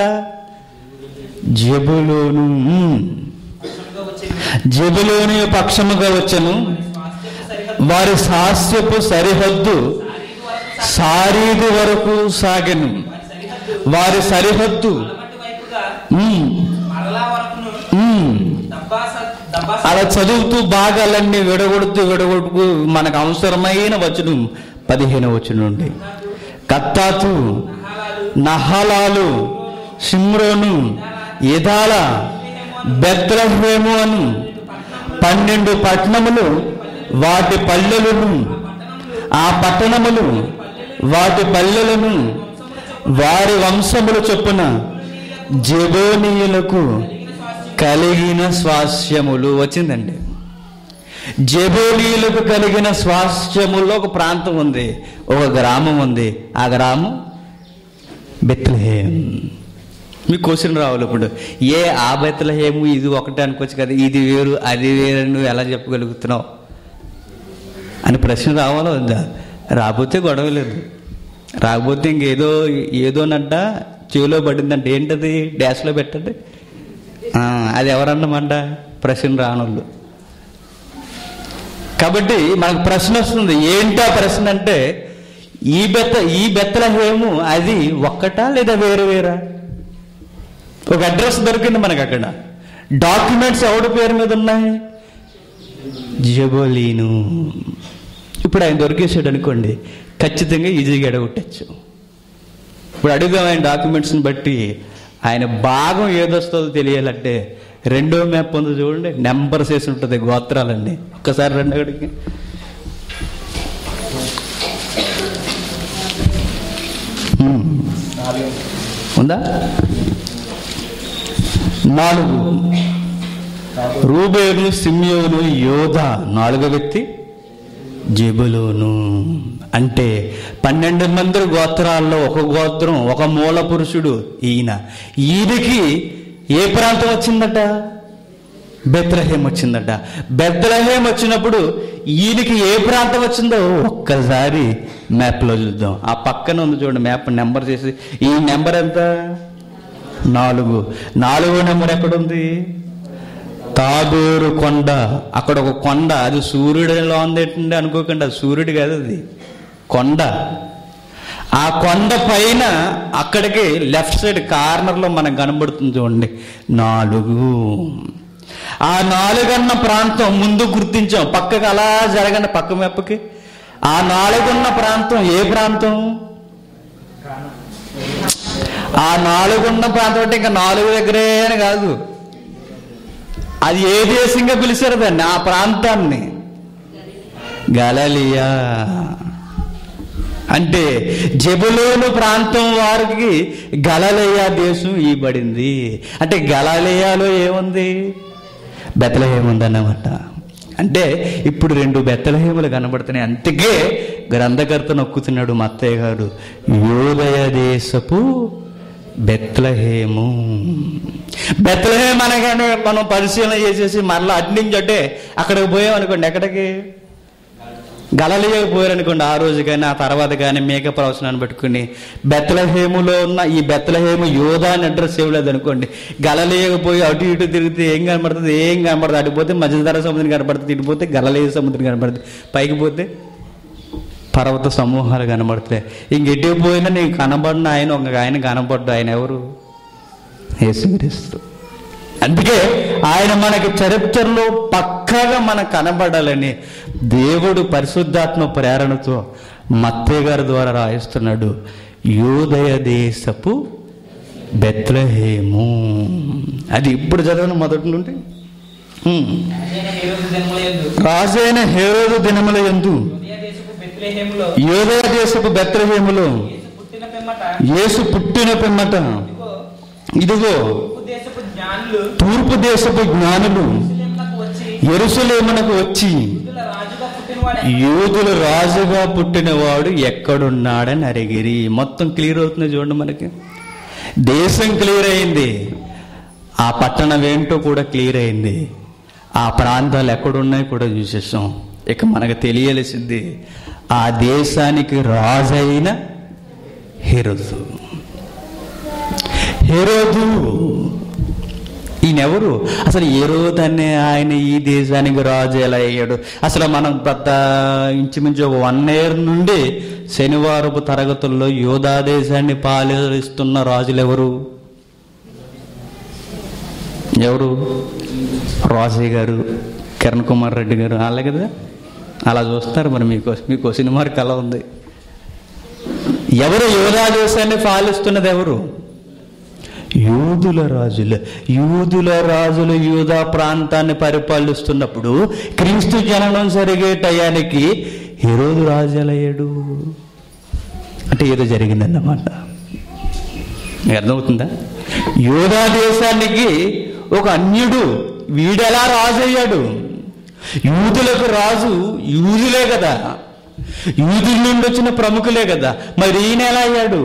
జబులోను పక్షంగా వచ్చిన జబులోని పక్షముగా వచ్చను వారి స్వాస్థ్యపు సరిహద్దు వారి సహాస్యపు సరిహద్దు సారీదు వరకు సాగెను వారి సరిహద్దు వారి సరిహద్దు అలమటి వైపుగా ఉమ్, మరలా వరకును ఉమ్. దబ్బాస దబ్బాస అలా చదువుతూ భాగాలన్నీ విడగొడుతూ విడగొడుతూ మనకు అవసరమైన వచనం పదిహేను వచనం నుండి కత్తాతు నహలాలు సిమ్రోను ఇదాల బెత్రహేము అను పన్నెండు పట్టణములు వాటి పల్లెలను ఆ పట్టణములు వాటి పల్లెలను వారి వంశముల చొప్పున జబోనీయులకు కలిగిన స్వాస్యములు వచ్చిందండి జబోలీలకు కలిగిన స్వాస్థ్యములో ఒక ప్రాంతం ఉంది ఒక గ్రామం ఉంది ఆ గ్రామం బెత్లహేం మీకు క్వశ్చన్ రావాలి ఇప్పుడు ఏ ఆ బెత్లహేము ఇది ఒకటే అనుకోవచ్చు కదా ఇది వేరు అది వేరు అని నువ్వు ఎలా చెప్పగలుగుతున్నావు అని ప్రశ్న రావాలో వద్దా రాకపోతే గొడవ లేదు రాకపోతే ఇంకేదో ఏదోనంట చెవిలో పడిందంట ఏంటది డ్యాష్లో పెట్టండి ఆ, అది ఎవరన్నమాట ప్రశ్న రానోళ్ళు కాబట్టి మనకు ప్రశ్న వస్తుంది ఏంటా ప్రశ్న అంటే ఈ బెత్త ఈ బెత్తలహేము అది ఒక్కటా లేదా వేరు వేరా ఒక అడ్రస్ దొరికింది మనకు అక్కడ డాక్యుమెంట్స్ ఎవడి పేరు మీద ఉన్నాయి జబోలీను ఇప్పుడు ఆయన దొరికేసాడు అనుకోండి ఖచ్చితంగా ఈజీగా ఎడగొట్టచ్చు ఇప్పుడు అడుగుదాం ఆయన డాక్యుమెంట్స్ని బట్టి ఆయన భాగం ఏదొస్తుందో తెలియాలంటే రెండో మ్యాప్ ఉంది చూడండి నెంబర్స్ వేసి ఉంటుంది గోత్రాలన్నీ ఒక్కసారి రెండు అక్కడికి హ్మ్. ఉందా నాలుగు రూబేను సిమ్యోను యోధ నాలుగో వ్యక్తి జబులోను అంటే పన్నెండు మంది గోత్రాల్లో ఒక గోత్రం ఒక మూల పురుషుడు ఈయన ఈయనకి ఏ ప్రాంతం వచ్చిందట బెత్లహేం వచ్చిందట బెత్లహేం వచ్చినప్పుడు ఈయనకి ఏ ప్రాంతం వచ్చిందో ఒక్కసారి మ్యాప్లో చూద్దాం ఆ పక్కన ఉంది చూడండి మ్యాప్ నెంబర్ చేసి ఈ నెంబర్ ఎంత నాలుగు నాలుగో నెంబర్ ఎక్కడుంది తాబేరు కొండ అక్కడ ఒక కొండ అది సూర్యుడిలో ఉందేంటండి అనుకోకండి అది సూర్యుడు కాదు అది కొండ ఆ కొండ పైన అక్కడికి లెఫ్ట్ సైడ్ కార్నర్లో మనకు కనబడుతుంది చూడండి నాలుగు ఆ నాలుగన్న ప్రాంతం ముందు గుర్తించాం పక్కకి అలా జరగండి పక్క మెప్పకి ఆ నాలుగున్న ప్రాంతం ఏ ప్రాంతం ఆ నాలుగున్న ప్రాంతం అంటే ఇంకా నాలుగు దగ్గరే అని కాదు అది ఏ దేశంగా పిలిచారు దాన్ని ఆ ప్రాంతాన్ని గలలియా అంటే జబులోను ప్రాంతం వారికి గలలియా దేశం ఇవ్వబడింది అంటే గలలియాలో ఏముంది బెత్తలహేముంది అన్నమాట అంటే ఇప్పుడు రెండు బెత్తలహేములు కనబడుతున్నాయి అంతకే గ్రంథకర్త నొక్కుతున్నాడు మా అత్తయ్య గారు యోదయ దేశపు బెత్లహేము బెత్లహేం అనగానే మనం పరిశీలన చేసేసి మరలా అటు నుంచి అంటే అక్కడికి పోయాం అనుకోండి ఎక్కడికి గలలియకు పోయారనుకోండి ఆ రోజు కానీ ఆ తర్వాత కానీ మేక ప్రవచనాన్ని పెట్టుకుని బెత్తలహేములో ఉన్న ఈ బెత్తలహేము యోధా అని అడ్రస్ ఇవ్వలేదు అనుకోండి గలలియకు పోయి అటు ఇటు తిరిగితే ఏం కనబడుతుంది ఏం కనబడుతుంది అటు పోతే మధ్యధర సముద్రం కనబడుతుంది ఇటు పోతే గలలియ సముద్రం కనబడుతుంది పైకి పోతే పర్వత సమూహాలు కనబడతాయి ఇంకెటు పోయినా నీకు కనబడిన ఆయన ఒక ఆయన కనబడ్డు ఆయన ఎవరు యేసుక్రీస్తు అందుకే ఆయన మనకి చరిత్రలో పక్కాగా మనకు కనబడాలని దేవుడు పరిశుద్ధాత్మ ప్రేరణతో మత్తయ్య గారి ద్వారా రాయిస్తున్నాడు యోదయ దేశపు బెత్లహేము అది ఇప్పుడు చదవను మొదటి నుండి హ్మ్. రాజైన హేరోదు జన్మలయందు రాజైన హేరోదు దినముల ఎందు యూదయ దేశపు బెత్లెహేములో యోదయ దేశపు బెత్లహేములో యేసు పుట్టిన పిమ్మట యేసు పుట్టిన పిమ్మట ఇదిగో ఇదిగో తూర్పు దేశపు జ్ఞానులు తూర్పు దేశపు జ్ఞానులు యెరూషలేమునకు వచ్చి ఎరుసలేమునకు వచ్చి యూదుల రాజుగా పుట్టినవాడు యూదుల రాజుగా పుట్టినవాడు ఎక్కడున్నాడని అడిగిరి మొత్తం క్లియర్ అవుతుంది చూడండి మనకి దేశం క్లియర్ అయింది ఆ పట్టణం ఏంటో కూడా క్లియర్ అయింది ఆ ప్రాంతాలు ఎక్కడున్నాయి కూడా చూసేసాం ఇక మనకు తెలియలసింది ఆ దేశానికి రాజైన హెరోదు హెరోదు ఈయనెవరు అసలు ఏ రోజనే ఆయన ఈ దేశానికి రాజు ఎలా అయ్యాడు అసలు మనం పెద్ద ఇంచుమించు ఒక వన్ ఇయర్ నుండి శనివారపు తరగతుల్లో యోధా దేశాన్ని పాలిస్తున్న రాజులు ఎవరు ఎవరు రాజయ్య గారు కిరణ్ కుమార్ రెడ్డి గారు వాళ్ళే కదా అలా చూస్తారు మరి మీకు మీకు సినిమా కళ ఉంది ఎవరు యోధా దేశాన్ని పాలిస్తున్నది ఎవరు యూదుల రాజులు యూదుల రాజులు యూదా ప్రాంతాన్ని పరిపాలిస్తున్నప్పుడు క్రీస్తు జననం జరిగే టయానికి హెరోదు రాజులయ్యాడు అంటే ఏదో జరిగిందన్నమాట మీకు అర్థమవుతుందా యూదా దేశానికి ఒక అన్యుడు వీడెలా రాజు అయ్యాడు యూదులకు రాజు యూదులే కదా యూదుల నుండి వచ్చిన ప్రముఖులే కదా మరి ఈయన ఎలా అయ్యాడు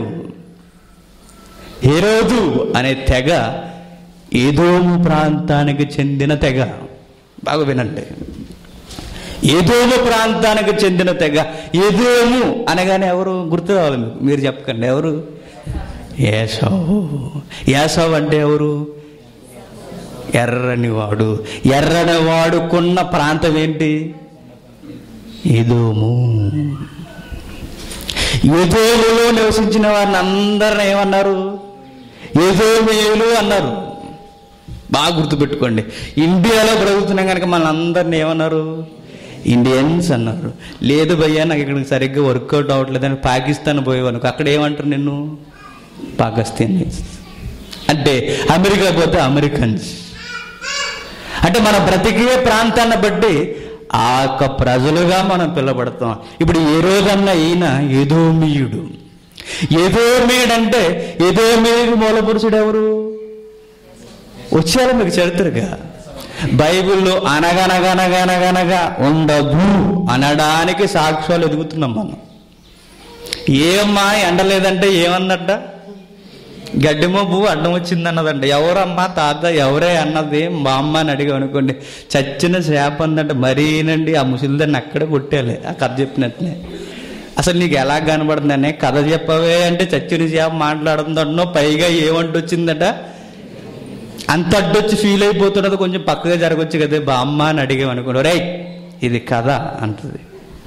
హెరోదు అనే తెగ ఏదోము ప్రాంతానికి చెందిన తెగ బాగా వినండి ఏదోము ప్రాంతానికి చెందిన తెగ ఏదోము అనగానే ఎవరు గుర్తు రావాలి మీకు మీరు చెప్పకండి ఎవరు ఏసావు ఏసావు అంటే ఎవరు ఎర్రని వాడు ఎర్రని వాడుకున్న ప్రాంతం ఏంటి ఏదోము ఏదోములో నివసించిన వారిని అందరిని ఏమన్నారు ఏదోమేయులు అన్నారు బాగా గుర్తుపెట్టుకోండి ఇండియాలో బ్రతుకుతున్నాం కనుక మన అందరిని ఏమన్నారు ఇండియన్స్ అన్నారు లేదు భయ్యా నాకు ఇక్కడ సరిగ్గా వర్కౌట్ అవ్వట్లేదని పాకిస్తాన్ పోయేవాను అక్కడ ఏమంటారు నిన్ను పాకిస్తానీస్ అంటే అమెరికా పోతే అమెరికన్స్ అంటే మన బ్రతికే ప్రాంతాన్ని బట్టి ఆ యొక్క ప్రజలుగా మనం పిలబడతాం ఇప్పుడు ఏ రోజన్నా ఈయన ఏదోమీయుడు ఏదోమీయుడు అంటే ఏదోమీయుడు మూలపురుషుడు ఎవరు వచ్చారు మీకు చరిత్రగా బైబిల్లో అనగనగనగనగనగా ఉండదు అనడానికి సాక్ష్యాలు ఎదుగుతున్నాం మనం ఏమ్మా ఎండలేదంటే ఏమన్నట్ట గడ్డి మబ్బు అడ్డం వచ్చింది అన్నదంట ఎవరమ్మా తాత ఎవరే అన్నది మా అమ్మ అని అడిగా అనుకోండి చచ్చిన చేప అందంటే మరీనండి ఆ ముసలిదాన్ని అక్కడే కొట్టాలి ఆ కథ చెప్పినట్లే అసలు నీకు ఎలా కనబడుతుందనే కథ చెప్పవే అంటే చచ్చిన చేప మాట్లాడుతుందన్నో పైగా ఏమంటూ వచ్చిందట అంత అడ్డొచ్చి ఫీల్ అయిపోతున్నది కొంచెం పక్కగా జరగచ్చు కదా బామ్మ అని అడిగామనుకోండి రే ఇది కథ అంటది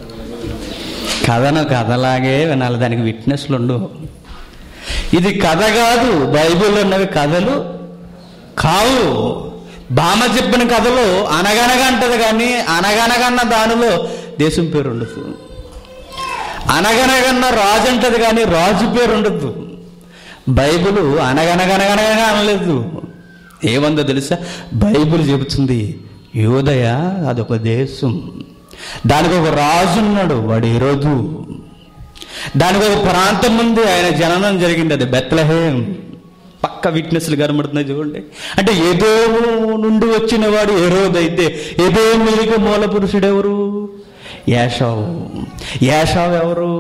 కథను కథలాగే వినాలి దానికి విట్నెస్లు ఉండవు ఇది కథ కాదు బైబిల్లో ఉన్నవి కథలు కావు బామ చెప్పిన కథలో అనగనగా అంటది కానీ అనగనగన్న దానిలో దేశం పేరు ఉండదు అనగనగన్న రాజు అంటది కానీ రాజు పేరు ఉండదు బైబిల్ అనగనగనగనగా అనలేదు ఏమందో తెలుసా బైబిల్ చెబుతుంది యోదయ అదొక దేశం దానికి ఒక రాజు ఉన్నాడు వాడు ఈరోజు దానికి ఒక ప్రాంతం ఉంది ఆయన జననం జరిగింది అది బెత్లహేం పక్క విట్నెస్లు కనబడుతున్నాయి చూడండి అంటే ఏదో నుండి వచ్చిన వాడు ఏ రోజు అయితే ఏదో మీదికి మూల పురుషుడు ఎవరు యాషావు యాషావు ఎవరు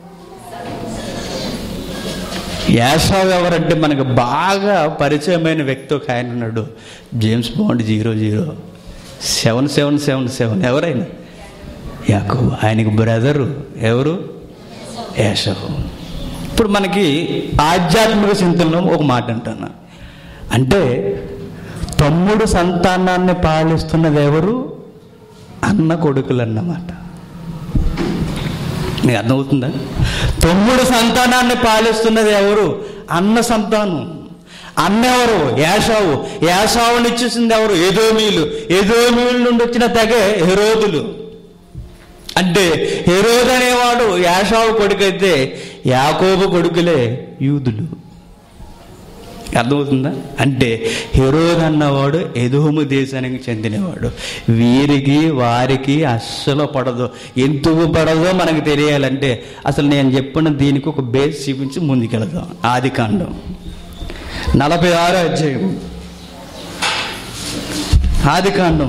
యాషావు ఎవరంటే మనకు బాగా పరిచయమైన వ్యక్తి ఒక ఆయన ఉన్నాడు James Bond zero zero seven seven seven seven ఎవరైనా యాకోబు ఆయనకు బ్రదరు ఎవరు యాషవు ఇప్పుడు మనకి ఆధ్యాత్మిక చింతనలో ఒక మాట అంటాను అంటే తమ్ముడు సంతానాన్ని పాలిస్తున్నది ఎవరు అన్న కొడుకులు అన్నమాట నీకు అర్థమవుతుందా తమ్ముడు సంతానాన్ని పాలిస్తున్నది ఎవరు అన్న సంతానం అన్న ఎవరు యాషావు యాషావుని ఇచ్చేసింది ఎవరు ఏదోమీలు ఏదోమీల నుండి వచ్చిన తెగే హెరోదులు అంటే హెరోద్ అనేవాడు యాషావు కొడుకైతే యాకోబు కొడుకులే యూదులు అర్థమవుతుందా అంటే హెరోద్ అన్నవాడు ఎదోము దేశానికి చెందినవాడు వీరికి వారికి అస్సలు పడదు ఎందుకు పడదో మనకు తెలియాలంటే అసలు నేను చెప్పిన దీనికి ఒక బేస్ చూపించి ముందుకెళదాం ఆది కాండం నలభై ఆరో అధ్యాయం ఆది కాండం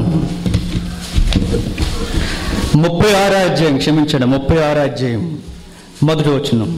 ముప్పై ఆరో అధ్యాయం క్షమించండి ముప్పై ఆరో అధ్యాయం మొదటి వచనం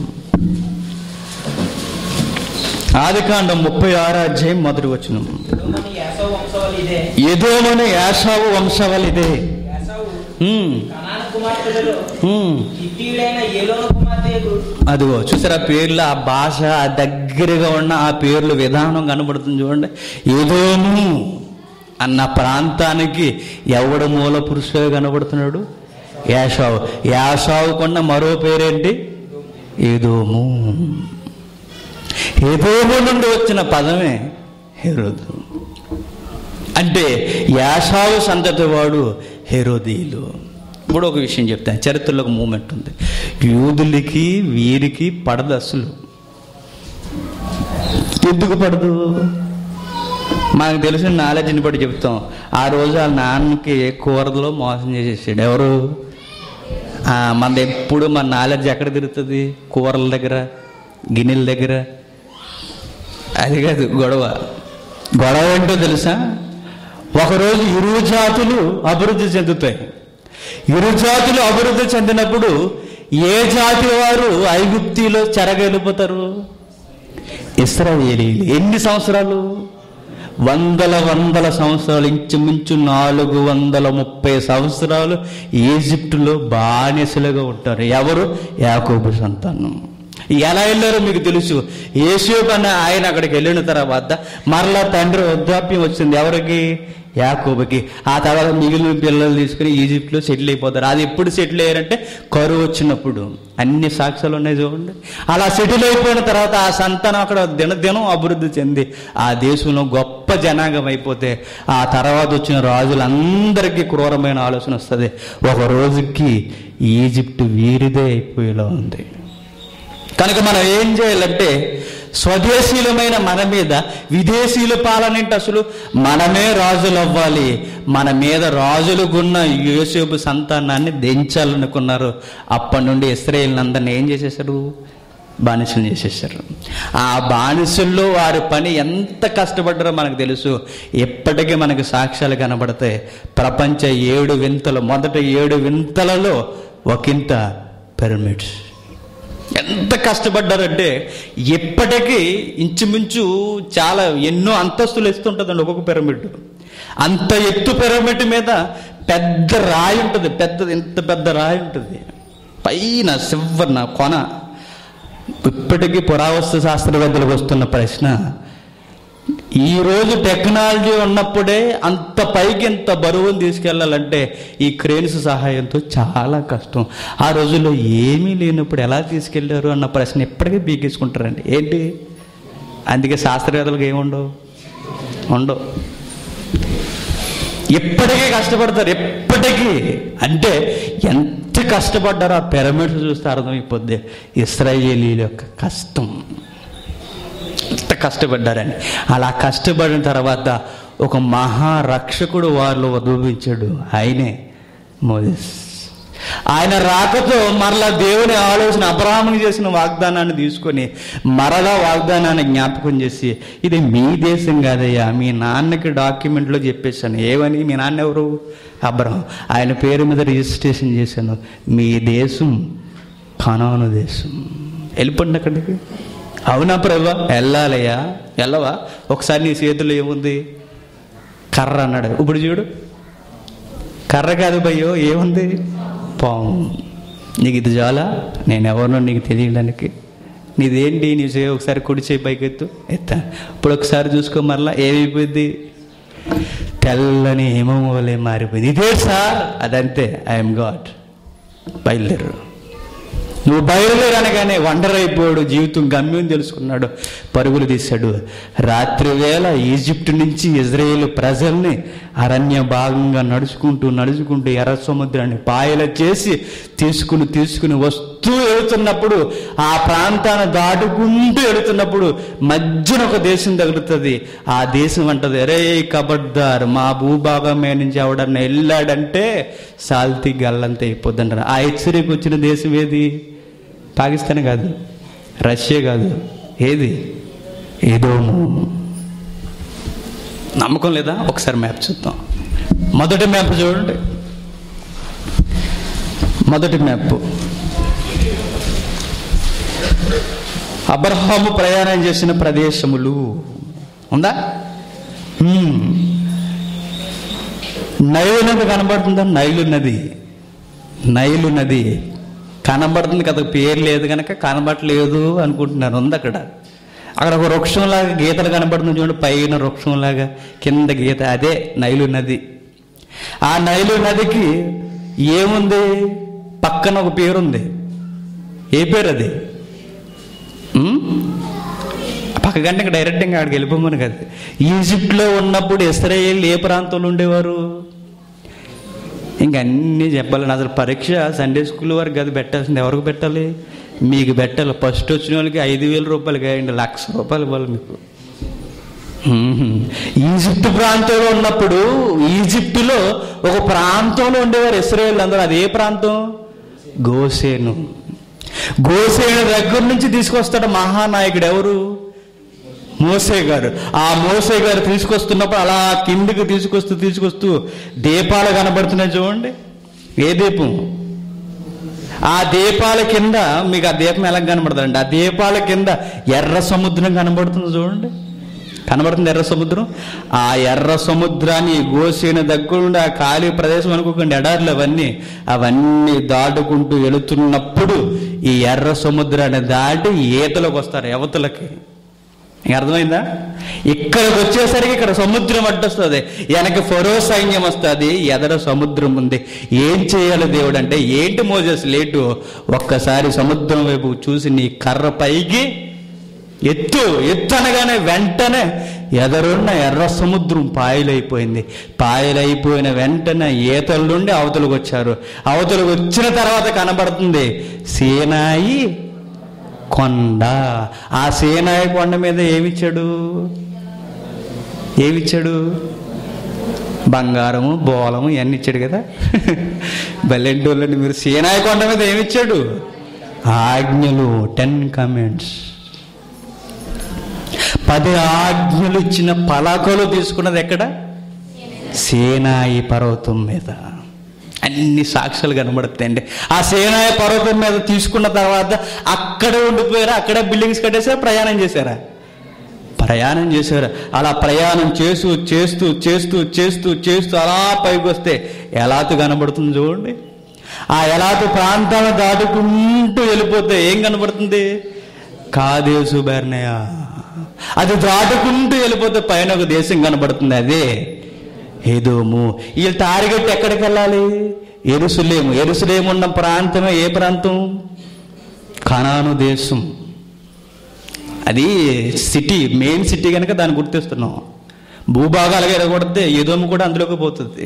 ఆది కాండం ముప్పై ఆరో అధ్యాయం మొదటి వచనం ఎదోమని యాసవు వంశవాళ్ళు ఇదే ఎదోమని యాషావు వంశవలిదే యాసవు హ్మ్, కనాన కుమార్తెలలో హ్మ్. హిత్తీయుడైన ఏలోన కుమార్తెకు అదిగో చూసారా పేర్లు ఆ భాష ఆ దగ్గరగా ఉన్న ఆ పేర్లు విధానం కనబడుతుంది చూడండి ఏదోము అన్న ప్రాంతానికి ఎవడు మూల పురుషుడు కనబడుతున్నాడు యాషావు యాషావు కొన్న మరో పేరేంటి ఏదోము ఏదోము నుండి వచ్చిన పదమే హెరోదు అంటే యాషావు సంతతి వాడు హెరోదీలు ఇప్పుడు ఒక విషయం చెప్తాను చరిత్రలో ఒక మూమెంట్ ఉంది యూదులకి వీరికి పడదు అసలు ఎందుకు పడదు మనకు తెలిసిన నాలెడ్జ్ని బట్టి చెప్తాం ఆ రోజు వాళ్ళ నాన్నకి కూరలో మోసం చేసేసాడు ఎవరు ఆ, మనది ఎప్పుడు మన నాలెడ్జ్ ఎక్కడ తిరుగుతుంది కూరల దగ్గర గిన్నెల దగ్గర అది కాదు గొడవ గొడవ ఏంటో తెలుసా ఒకరోజు ఇరు జాతులు అభివృద్ధి చెందుతాయి ఇరు జాతులు అభివృద్ధి చెందినప్పుడు ఏ జాతి వారు ఐగుప్తిలో చెరగలిపోతారు ఇస్రాయేలీలు ఎన్ని సంవత్సరాలు వందల వందల సంవత్సరాలు ఇంచుమించు నాలుగు వందల ముప్పై సంవత్సరాలు ఈజిప్టులో బానిసలుగా ఉంటారు ఎవరు యాకోబు సంతానం ఎలా వెళ్ళారో మీకు తెలుసు యేసూబ్ అన్న ఆయన అక్కడికి వెళ్ళిన తర్వాత మరలా తండ్రి వృద్ధాప్యం వచ్చింది ఎవరికి యాకోబుకి ఆ తర్వాత మిగిలిన పిల్లలు తీసుకుని ఈజిప్ట్లో సెటిల్ అయిపోతారు అది ఎప్పుడు సెటిల్ అయ్యారంటే కరువు వచ్చినప్పుడు అన్ని సాక్ష్యాలు ఉన్నాయి చూడండి అలా సెటిల్ అయిపోయిన తర్వాత ఆ సంతానం అక్కడ దినదినం అభివృద్ధి చెంది ఆ దేశంలో గొప్ప జనాంగం అయిపోతే ఆ తర్వాత వచ్చిన రాజులందరికీ క్రూరమైన ఆలోచన వస్తుంది ఒక రోజుకి ఈజిప్ట్ వీరిదే అయిపోయేలా ఉంది కనుక మనం ఏం చేయాలంటే స్వదేశీయులమైన మన మీద విదేశీయుల పాలనేంటి అసలు మనమే రాజులు అవ్వాలి మన మీద రాజులుగున్న యోసేపు సంతానాన్ని దించాలనుకున్నారు అప్పటి నుండి ఇస్రాయేల్ అందరిని ఏం చేసేసారు బానిసలు చేసేసారు ఆ బానిసల్లో వారి పని ఎంత కష్టపడ్డారో మనకు తెలుసు ఎప్పటికీ మనకు సాక్ష్యాలు కనబడతాయి ప్రపంచ ఏడు వింతలు మొదట ఏడు వింతలలో ఒకంత పిరమిడ్స్ ఎంత కష్టపడ్డారంటే ఎప్పటికీ ఇంచుమించు చాలా ఎన్నో అంతస్తులు ఎస్తుంటుందండి ఒక్కొక్క పిరమిడ్ అంత ఎత్తు పిరమిడ్ మీద పెద్ద రాయి ఉంటుంది పెద్ద ఇంత పెద్ద రాయి ఉంటుంది పైన సివ్వన కొన ఇప్పటికీ పురావస్తు శాస్త్రవేత్తలకు వస్తున్న ప్రశ్న ఈ రోజు టెక్నాలజీ ఉన్నప్పుడే అంత పైకి ఎంత బరువును తీసుకెళ్లాలంటే ఈ క్రేన్స్ సహాయంతో చాలా కష్టం ఆ రోజుల్లో ఏమీ లేనప్పుడు ఎలా తీసుకెళ్లారు అన్న ప్రశ్న ఎప్పటికీ బీకేసుకుంటారండి ఏంటి అందుకే శాస్త్రవేత్తలకు ఏముండవు ఉండవు ఎప్పటికీ కష్టపడతారు ఎప్పటికీ అంటే ఎంత కష్టపడ్డారో ఆ పిరమిడ్స్ చూస్తే అర్థమైపోద్ది ఇస్రాయేలీల యొక్క కష్టం ఎంత కష్టపడ్డారని అలా కష్టపడిన తర్వాత ఒక మహారక్షకుడు వారిలో ఉద్భవించాడు ఆయనే మోదెస్ ఆయన రాకతో మరలా దేవుని ఆలోచన అబ్రాహ్మణి చేసిన వాగ్దానాన్ని తీసుకొని మరలా వాగ్దానాన్ని జ్ఞాపకం చేసి ఇది మీ దేశం కాదయ్యా మీ నాన్నకి డాక్యుమెంట్లో చెప్పేశాను ఏమని మీ నాన్న ఎవరు అబ్రహం ఆయన పేరు మీద రిజిస్ట్రేషన్ చేశాను మీ దేశం కనాను దేశం వెళ్ళిపోండి అక్కడికి అవునా ప్రభా వెళ్ళాలయ్యా వెళ్ళవా ఒకసారి నీ చేతిలో ఏముంది కర్ర అన్నాడు ఇప్పుడు చూడు కర్ర కాదు భయ్యో ఏముంది పాము నీకు ఇది చాలా నేను ఎవరినో నీకు తెలియడానికి నీదేంటి నీ చేయి ఒకసారి కుడి చేయి పైకి ఎత్తు ఎత్తా ఇప్పుడు ఒకసారి చూసుకో మరలా ఏమైపోయింది తెల్లని హిమము వలె మారిపోయింది ఇదే సార్ అదంతే ఐఎమ్ గాడ్ బయలుదేరు నువ్వు బయలుదేరనగానే వండర్ అయిపోయాడు జీవితం గమ్యం తెలుసుకున్నాడు పరుగులు తీశాడు రాత్రి వేళ ఈజిప్ట్ నుంచి ఇజ్రాయేల్ ప్రజల్ని అరణ్య భాగంగా నడుచుకుంటూ నడుచుకుంటూ ఎర్ర సముద్రాన్ని పాయల చేసి తీసుకుని తీసుకుని వస్తూ వెళుతున్నప్పుడు ఆ ప్రాంతాన్ని దాటుకుంటూ వెళుతున్నప్పుడు మధ్యన ఒక దేశం తగులుతుంది ఆ దేశం అంటది అరే కబడ్దార్ మా భూభాగం మీద నుంచి ఎవడన్నా వెళ్ళాడంటే సాల్తీ గల్లంత అయిపోద్ది అంటారు ఆ హెచ్చరిక వచ్చిన దేశం ఏది పాకిస్తాన్ కాదు రష్యా కాదు ఏది ఏదోము నమ్మకం లేదా ఒకసారి మ్యాప్ చూద్దాం మొదటి మ్యాప్ చూడండి మొదటి మ్యాప్ అబ్రహాము ప్రయాణం చేసిన ప్రదేశములు ఉందా హ్మ్. నైలు నది కనబడుతుందా నైలు నది నైలు నది కనబడుతుంది కదా పేరు లేదు కనుక కనబడట్లేదు అనుకుంటున్నాను ఉంది అక్కడ అక్కడ ఒక వృక్షంలాగా గీతలు కనబడుతుంది చూడండి పైన వృక్షంలాగా కింద గీత అదే నైలు నది ఆ నైలు నదికి ఏముంది పక్కన ఒక పేరుంది ఏ పేరు అది ఉమ్? పక్క గంటకి డైరెక్ట్ ఇంకా అక్కడికి వెళ్ళిపోమని కదా ఈజిప్ట్లో ఉన్నప్పుడు ఇస్రాయేల్ ఏ ప్రాంతంలో ఉండేవారు ఇంక అన్నీ చెప్పాలని అసలు పరీక్ష సండే స్కూల్ వరకు అది పెట్టాల్సింది ఎవరికి పెట్టాలి మీకు పెట్టాలి ఫస్ట్ వచ్చిన వాళ్ళకి ఐదు వేల రూపాయలు కాయండి లక్ష రూపాయలు ఇవ్వాలి మీకు మ్మ్. ఈజిప్ట్ ప్రాంతంలో ఉన్నప్పుడు ఈజిప్టులో ఒక ప్రాంతంలో ఉండేవారు ఇస్రాయేల్ అందరూ అది ఏ ప్రాంతం గోసేను గోసేను దగ్గర నుంచి తీసుకొస్తాడు మహానాయకుడు ఎవరు మోసే గారు ఆ మోసే గారు తీసుకొస్తున్నప్పుడు అలా కిందికి తీసుకొస్తూ తీసుకొస్తూ దీపాలు కనబడుతున్నాయి చూడండి ఏ దీపం ఆ దీపాల కింద మీకు ఆ దీపం ఎలా కనబడుతుందండి ఆ దీపాల కింద ఎర్ర సముద్రం కనబడుతుంది చూడండి కనబడుతుంది ఎర్ర సముద్రం ఆ ఎర్ర సముద్రాన్ని గోసేన దగ్గరుండి ఆ ఖాళీ ప్రదేశం అనుకోకండి ఎడార్లు అవన్నీ అవన్నీ దాటుకుంటూ వెళుతున్నప్పుడు ఈ ఎర్ర సముద్రాన్ని దాటి ఈతలోకి వస్తారు యువతలకి ఇంక అర్థమైందా ఇక్కడికి వచ్చేసరికి ఇక్కడ సముద్రం అడ్డొస్తుంది వెనక ఫరో సైన్యం వస్తుంది ఎదర సముద్రం ఉంది ఏం చేయాలి దేవుడు అంటే ఏంటి మోజెస్ లేటు ఒక్కసారి సముద్రం వైపు చూసి నీ కర్ర పైకి ఎత్తు ఎత్తు అనగానే వెంటనే ఎదరున్న ఎర్ర సముద్రం పాయలైపోయింది పాయలైపోయిన వెంటనే ఈతల నుండి అవతలకు వచ్చారు అవతలకు వచ్చిన తర్వాత కనబడుతుంది సీనాయి కొండ ఆ సీనాయి కొండ మీద ఏమిచ్చాడు ఏమిచ్చాడు బంగారము బోలము ఇవన్నీ ఇచ్చాడు కదా బల్లెంటోళ్ళని మీరు సీనాయి కొండ మీద ఏమిచ్చాడు ఆజ్ఞలు టెన్ కమెంట్స్ పది ఆజ్ఞలు ఇచ్చిన పలకలు తీసుకున్నది ఎక్కడ సేనాయి పర్వతం మీద అన్ని సాక్ష్యాలు కనబడుతాయండి ఆ సేనాయి పర్వతం మీద తీసుకున్న తర్వాత అక్కడే ఉండిపోయారా అక్కడే బిల్డింగ్స్ కట్టేసారా ప్రయాణం చేశారా ప్రయాణం చేశారు అలా ప్రయాణం చేస్తూ చేస్తూ చేస్తూ చేస్తూ చేస్తూ అలా పైకి వస్తే ఎలాతు కనబడుతుంది చూడండి ఆ ఎలాతు ప్రాంతాన్ని దాటుకుంటూ వెళ్ళిపోతే ఏం కనబడుతుంది కాదేసు బెర్నయా అది దాటుకుంటూ వెళ్ళిపోతే పైన ఒక దేశం కనబడుతుంది అదే ఏదోము వీళ్ళు టార్గెట్ ఎక్కడికి వెళ్ళాలి ఎరుసలేము ఎరుసలేము ఉన్న ప్రాంతమే ఏ ప్రాంతం కనాను దేశం అది సిటీ మెయిన్ సిటీ కనుక దాన్ని గుర్తిస్తున్నాం భూభాగాలుగా ఎరగొడితే ఏదోము కూడా అందులోకి పోతుంది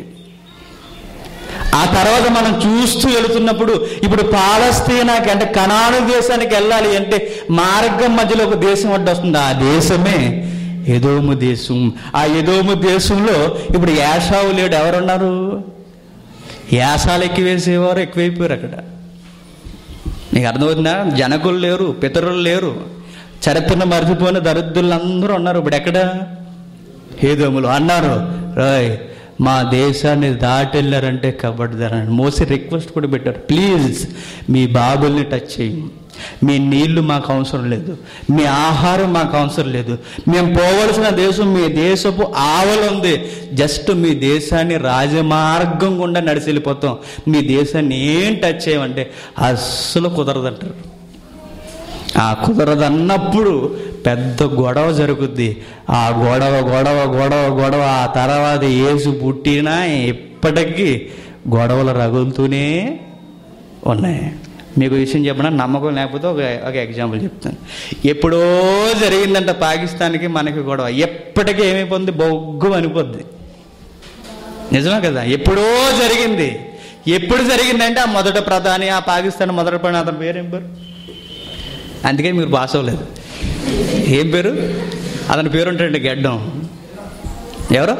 ఆ తర్వాత మనం చూస్తూ వెళుతున్నప్పుడు ఇప్పుడు పాలస్తీనాకి అంటే కనాను దేశానికి వెళ్ళాలి అంటే మార్గం మధ్యలో ఒక దేశం అడ్డు వస్తుంది ఆ దేశమే ఎదోము దేశం ఆ ఎదోము దేశంలో ఇప్పుడు యాషావు లేడు ఎవరున్నారు యాసాలు ఎక్కువ వేసేవారు ఎక్కువైపోయారు అక్కడ నీకు అర్థమవుతుందా జనకులు లేరు పితరులు లేరు చరిత్రను మర్చిపోయిన దరిద్రులు అందరూ ఉన్నారు ఇప్పుడు ఎక్కడ ఏదోములు అన్నారు రాయ్ మా దేశాన్ని దాటెళ్ళారంటే కబడ్దారని మోసి రిక్వెస్ట్ కూడా పెట్టారు ప్లీజ్ మీ బాబుల్ని టచ్ చేయండి మీ నీళ్లు మాకు అవసరం లేదు మీ ఆహారం మాకు అవసరం లేదు మేము పోవలసిన దేశం మీ దేశపు ఆవలు ఉంది జస్ట్ మీ దేశాన్ని రాజమార్గం గుండా నడిచి వెళ్ళిపోతాం మీ దేశాన్ని ఏం టచ్ చేయమంటే అస్సలు కుదరదంటారు ఆ కుదరదన్నప్పుడు పెద్ద గొడవ జరుగుద్ది ఆ గొడవ గొడవ గొడవ గొడవ ఆ తర్వాత ఏసు పుట్టినా ఇప్పటికీ గొడవలు రగులుతూనే ఉన్నాయి మీకు విషయం చెప్పిన నమ్మకం లేకపోతే ఒక ఒక ఎగ్జాంపుల్ చెప్తాను ఎప్పుడో జరిగిందంట పాకిస్తాన్కి మనకి గొడవ ఎప్పటికీ ఏమైపోతుంది బొగ్గు అనిపోద్ది నిజమే కదా ఎప్పుడో జరిగింది ఎప్పుడు జరిగిందంటే ఆ మొదట ప్రధాని ఆ పాకిస్తాన్ మొదటి పని అతని పేరు ఏం పేరు అందుకే మీరు పాస్ అవ్వలేదు ఏం పేరు అతని పేరు ఉంటాడండి గెడ్డం ఎవరు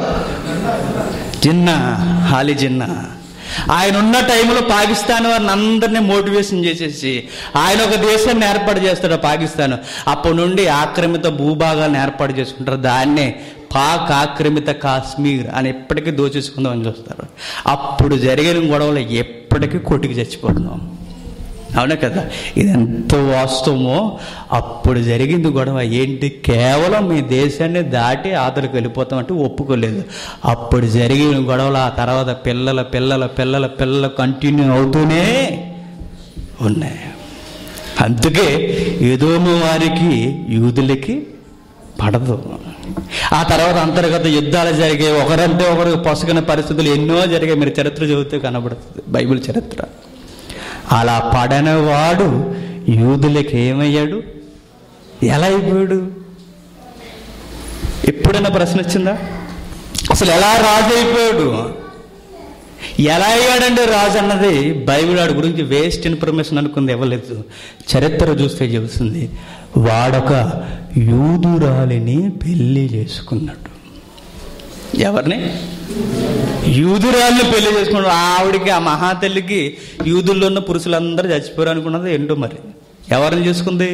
జిన్నా హాలి జిన్నా ఆయన ఉన్న టైంలో పాకిస్తాన్ వారిని అందరినీ మోటివేషన్ చేసేసి ఆయన ఒక దేశాన్ని ఏర్పాటు చేస్తాడు పాకిస్తాన్ అప్పటి నుండి ఆక్రమిత భూభాగాలను ఏర్పాటు చేసుకుంటారు దాన్నే పాక్ ఆక్రమిత కాశ్మీర్ అని ఎప్పటికీ దోచేసుకుందామని చూస్తారు అప్పుడు జరిగిన గొడవలు ఎప్పటికీ కొట్టుకు చచ్చిపోతున్నాం అవునా కదా ఇది ఎంత వాస్తవమో అప్పుడు జరిగింది గొడవ ఏంటి కేవలం మీ దేశాన్ని దాటి ఆతలకు వెళ్ళిపోతామంటే ఒప్పుకోలేదు అప్పుడు జరిగిన గొడవలు ఆ తర్వాత పిల్లల పిల్లల పిల్లల పిల్లల కంటిన్యూ అవుతూనే ఉన్నాయి అందుకే ఏదోమో వారికి యూదులకి పడదు ఆ తర్వాత అంతర్గత యుద్ధాలు జరిగాయి ఒకరంటే ఒకరు పొసగిన పరిస్థితులు ఎన్నో జరిగాయి మీరు చరిత్ర చదివితే కనబడుతుంది బైబిల్ చరిత్ర అలా పడనవాడు యూదులకి ఏమయ్యాడు ఎలా అయిపోయాడు ఎప్పుడైనా ప్రశ్న వచ్చిందా అసలు ఎలా రాజు అయిపోయాడు ఎలా అయ్యాడంటే రాజు అన్నది బైబిల్ వాడి గురించి వేస్ట్ ఇన్ఫర్మేషన్ అనుకుంది ఇవ్వలేదు చరిత్ర చూస్తే చెబుతుంది వాడొక యూదురాలిని పెళ్లి చేసుకున్నాడు ఎవరిని యూదురాల్ని పెళ్లి చేసుకున్నాడు ఆవిడికి ఆ మహాతల్లికి యూదుల్లో ఉన్న పురుషులందరూ చచ్చిపోయారు అనుకున్నది ఏంటో మరి ఎవరిని చేసుకుంది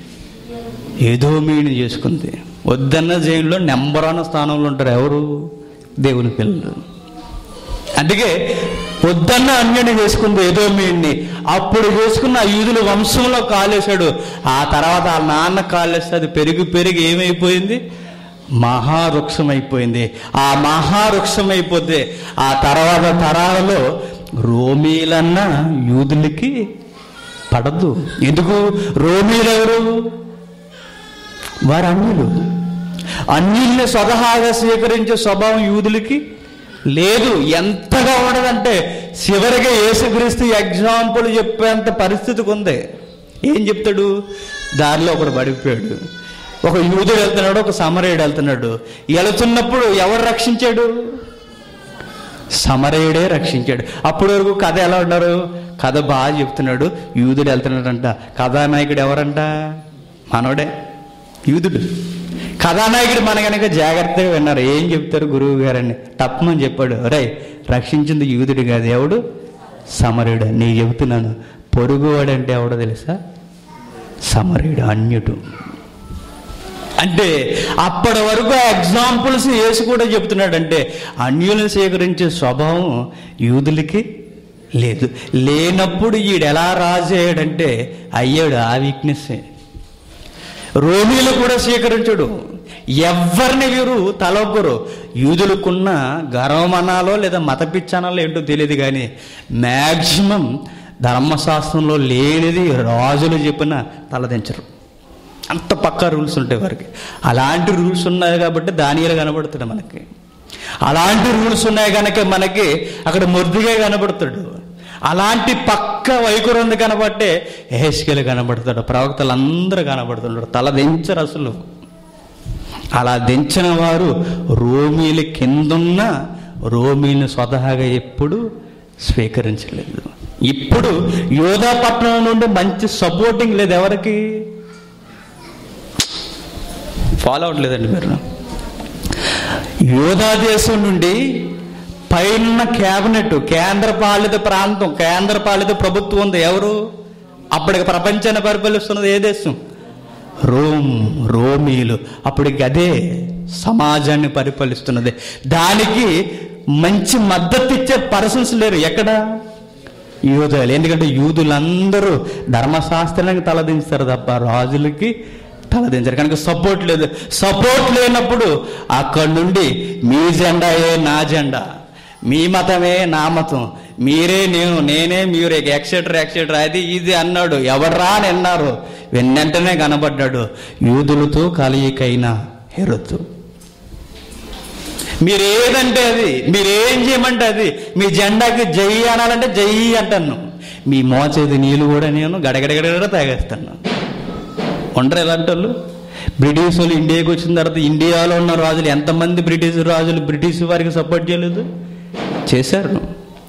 ఏదో మీని చేసుకుంది వద్దన్న జైల్లో నెంబర్ వన్ స్థానంలో ఉంటారు ఎవరు దేవుని పిల్లలు అందుకే వద్దన్న అన్యుని చేసుకుంది ఏదో మీడిని అప్పుడు చేసుకున్న ఆ యూదుల వంశంలో కాలేశాడు ఆ తర్వాత ఆ నాన్న కాలేస్తే అది పెరిగి పెరిగి ఏమైపోయింది మహావృక్షం అయిపోయింది ఆ మహావృక్షం అయిపోతే ఆ తర్వాత తరాలలో రోమీలన్న యూదులకి పడదు ఎందుకు రోమీలు ఎవరు వారు అన్యులు అన్యుల్ని స్వతహాగా స్వీకరించే స్వభావం యూదులకి లేదు ఎంతగా ఉండదంటే చివరిగా యేసుక్రీస్తు ఎగ్జాంపుల్ చెప్పేంత పరిస్థితికి ఉంది ఏం చెప్తాడు దారిలో ఒకడు పడిపోయాడు ఒక యూదుడు వెళ్తున్నాడు ఒక సమరయుడు వెళ్తున్నాడు వెళుతున్నప్పుడు ఎవరు రక్షించాడు సమరయుడే రక్షించాడు అప్పటి వరకు కథ ఎలా ఉన్నారు కథ బాగా చెప్తున్నాడు యూదుడు వెళ్తున్నాడంట కథానాయకుడు ఎవరంట మనోడే యూదుడు కథానాయకుడు మన కనుక జాగ్రత్తగా విన్నారు ఏం చెప్తారు గురువు గారని తప్పమని చెప్పాడు రై రక్షించింది యూదుడు కాదు ఎవడు సమరుడు నేను చెబుతున్నాను పొరుగువాడు అంటే ఎవడో తెలుసా సమరుడు అన్యుడు అంటే అప్పటి వరకు ఆ ఎగ్జాంపుల్స్ యేసు కూడా చెప్తున్నాడంటే అన్యులను స్వీకరించే స్వభావం యూదులకి లేదు లేనప్పుడు ఈడు ఎలా రాజు అయ్యాడంటే అయ్యాడు ఆ వీక్నెస్సే రోమీలు కూడా స్వీకరించడు ఎవరిని వీరు తలొగ్గరు యూదులకున్న గర్వమనాలో లేదా మత పిచ్చనాలో ఏంటో తెలియదు కానీ మ్యాక్సిమం ధర్మశాస్త్రంలో లేనిది రాజులు చెప్పిన తలదించరు అంత పక్కా రూల్స్ ఉంటాయి వారికి అలాంటి రూల్స్ ఉన్నాయి కాబట్టి దానిలో కనబడుతాడు మనకి అలాంటి రూల్స్ ఉన్నాయి కనుక మనకి అక్కడ ముద్దుగా కనబడతాడు అలాంటి పక్క వైఖరి కనబట్టే హేష్కెలు కనబడతాడు ప్రవక్తలు అందరూ కనబడుతున్నాడు తల దించరు అసలు అలా దించిన వారు రోమీల కిందున్న రోమీని స్వతహాగా ఎప్పుడు స్వీకరించలేదు ఇప్పుడు యోధా పట్టణం నుండి మంచి సపోర్టింగ్ లేదు ఎవరికి ఫాలో అవ్వట్లేదండి మీరు యోధా దేశం నుండి పైన క్యాబినెట్ కేంద్ర పాలిత ప్రాంతం కేంద్ర పాలిత ప్రభుత్వం ఉంది ఎవరు అప్పటికి ప్రపంచాన్ని పరిపాలిస్తున్నది ఏ దేశం రోమ్ రోమీలు అప్పటికి అదే సమాజాన్ని పరిపాలిస్తున్నది దానికి మంచి మద్దతు ఇచ్చే పర్సన్స్ లేరు ఎక్కడ యూదులు ఎందుకంటే యూదులందరూ ధర్మశాస్త్రానికి తలదించారు తప్ప రాజులకి తలదించారు కనుక సపోర్ట్ లేదు సపోర్ట్ లేనప్పుడు అక్కడి నుండి మీ జెండాయే నా జెండా మీ మతమే నా మతం మీరే నేను నేనే మీరు ఎక్సెట్రా ఎక్సెట్రా అది ఇది అన్నాడు ఎవడ్రా అని అన్నారు వెన్నంటనే కనబడ్డాడు యూదులతో కలయికైన హెరొద్దు మీరు ఏదంటే అది మీరు ఏం చేయమంటే అది మీ జెండాకి జై అనాలంటే జై అంటాను మీ మోచేది నీళ్ళు కూడా నేను గడగడగడ తాగేస్తాను ఉండరు ఎలాంటి వాళ్ళు బ్రిటిష్ వాళ్ళు ఇండియాకి వచ్చిన తర్వాత ఇండియాలో ఉన్న రాజులు ఎంతమంది బ్రిటిష్ రాజులు బ్రిటిష్ వారికి సపోర్ట్ చేయలేదు చేశారు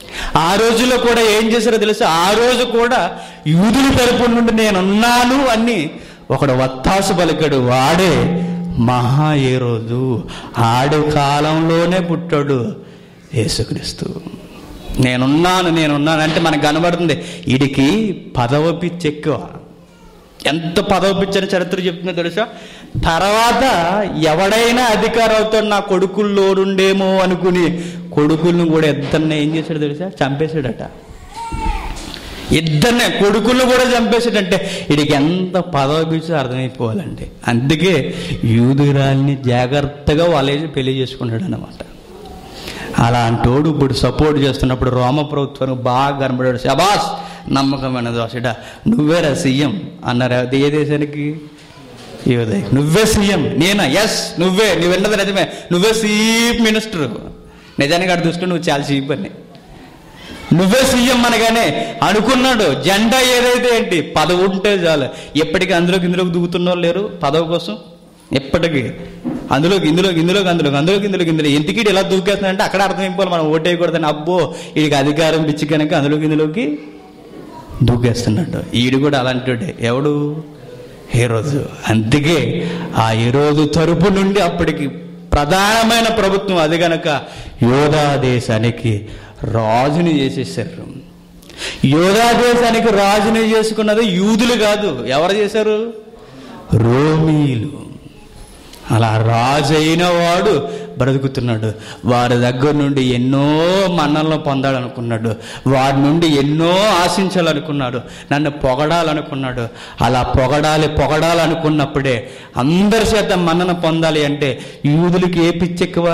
ఆ రోజుల్లో కూడా ఏం చేశారో తెలుసా ఆ రోజు కూడా యూదుల తరపు నుండి నేనున్నాను అని ఒకడు వత్తాసు పలికాడు వాడే మహా ఏ రోజు ఆడు కాలంలోనే పుట్టాడు యేసుక్రీస్తు నేనున్నాను నేనున్నాను అంటే మనకు కనబడుతుంది వీడికి పదవ పిచ్చి ఎక్కువ ఎంత పదవి పిచ్చిన చరిత్ర చెప్తుందో తెలుసా తర్వాత ఎవడైనా అధికారం అవుతాడు నా కొడుకుల్లోనుండేమో అనుకుని కొడుకులను కూడా ఇద్దరిని ఏం చేశాడు తెలుసా చంపేశాడట ఇద్దరినే కొడుకులను కూడా చంపేశాడంటే వీడికి ఎంత పదవి పిచ్చి అర్థమైపోవాలండి అందుకే యూదురాల్ని జాగ్రత్తగా వాళ్ళేసి పెళ్లి చేసుకున్నాడు అనమాట అలాంటోడు ఇప్పుడు సపోర్ట్ చేస్తున్నప్పుడు రోమ ప్రభుత్వానికి బాగా కనబడాడు శబాస్ నమ్మకమైన దోషడ నువ్వేరా సీఎం అన్నారు అది ఏ దేశానికి యోదయ్ నువ్వే సీఎం నేనా ఎస్ నువ్వే నువ్వు విన్నది నిజమే నువ్వే చీఫ్ మినిస్టర్ నిజానికి అటు దృష్టిలో నువ్వు చాలా చీప్ అని నువ్వే సీఎం అనగానే అనుకున్నాడు జెండా ఏదైతే ఏంటి పదవి ఉంటే చాలు ఎప్పటికీ అందులోకి ఇందులోకి దూకుతున్న వాళ్ళు లేరు పదవి కోసం ఎప్పటికీ అందులోకి ఇందులోకి ఇందులోకి అందులోకి అందులోకి ఇందులోకి ఇందులో ఎందుకు ఈడు ఇలా దూకేస్తున్నాడంటే అక్కడ అర్థమైపోవాలి మనం ఓటేయకూడదని అబ్బో వీడికి అధికారం పిచ్చి కనుక అందులోకి ఇందులోకి దూకేస్తున్నాడు ఈడు కూడా అలాంటి ఎవడు హీరోజు అందుకే ఆ ఈరోజు తరపు నుండి అప్పటికి ప్రధానమైన ప్రభుత్వం అది గనక యోధా దేశానికి రాజుని చేసేసారు యోధా దేశానికి రాజుని చేసుకున్నది యూదులు కాదు ఎవరు చేశారు రోమీలు అలా రాజు అయిన వాడు బ్రతుకుతున్నాడు వారి దగ్గర నుండి ఎన్నో మన్నలను పొందాలనుకున్నాడు వారి నుండి ఎన్నో ఆశించాలనుకున్నాడు నన్ను పొగడాలనుకున్నాడు అలా పొగడాలి పొగడాలనుకున్నప్పుడే అందరి చేత మన్నన పొందాలి అంటే యూదులకి ఏ పిచ్చి ఎక్కువ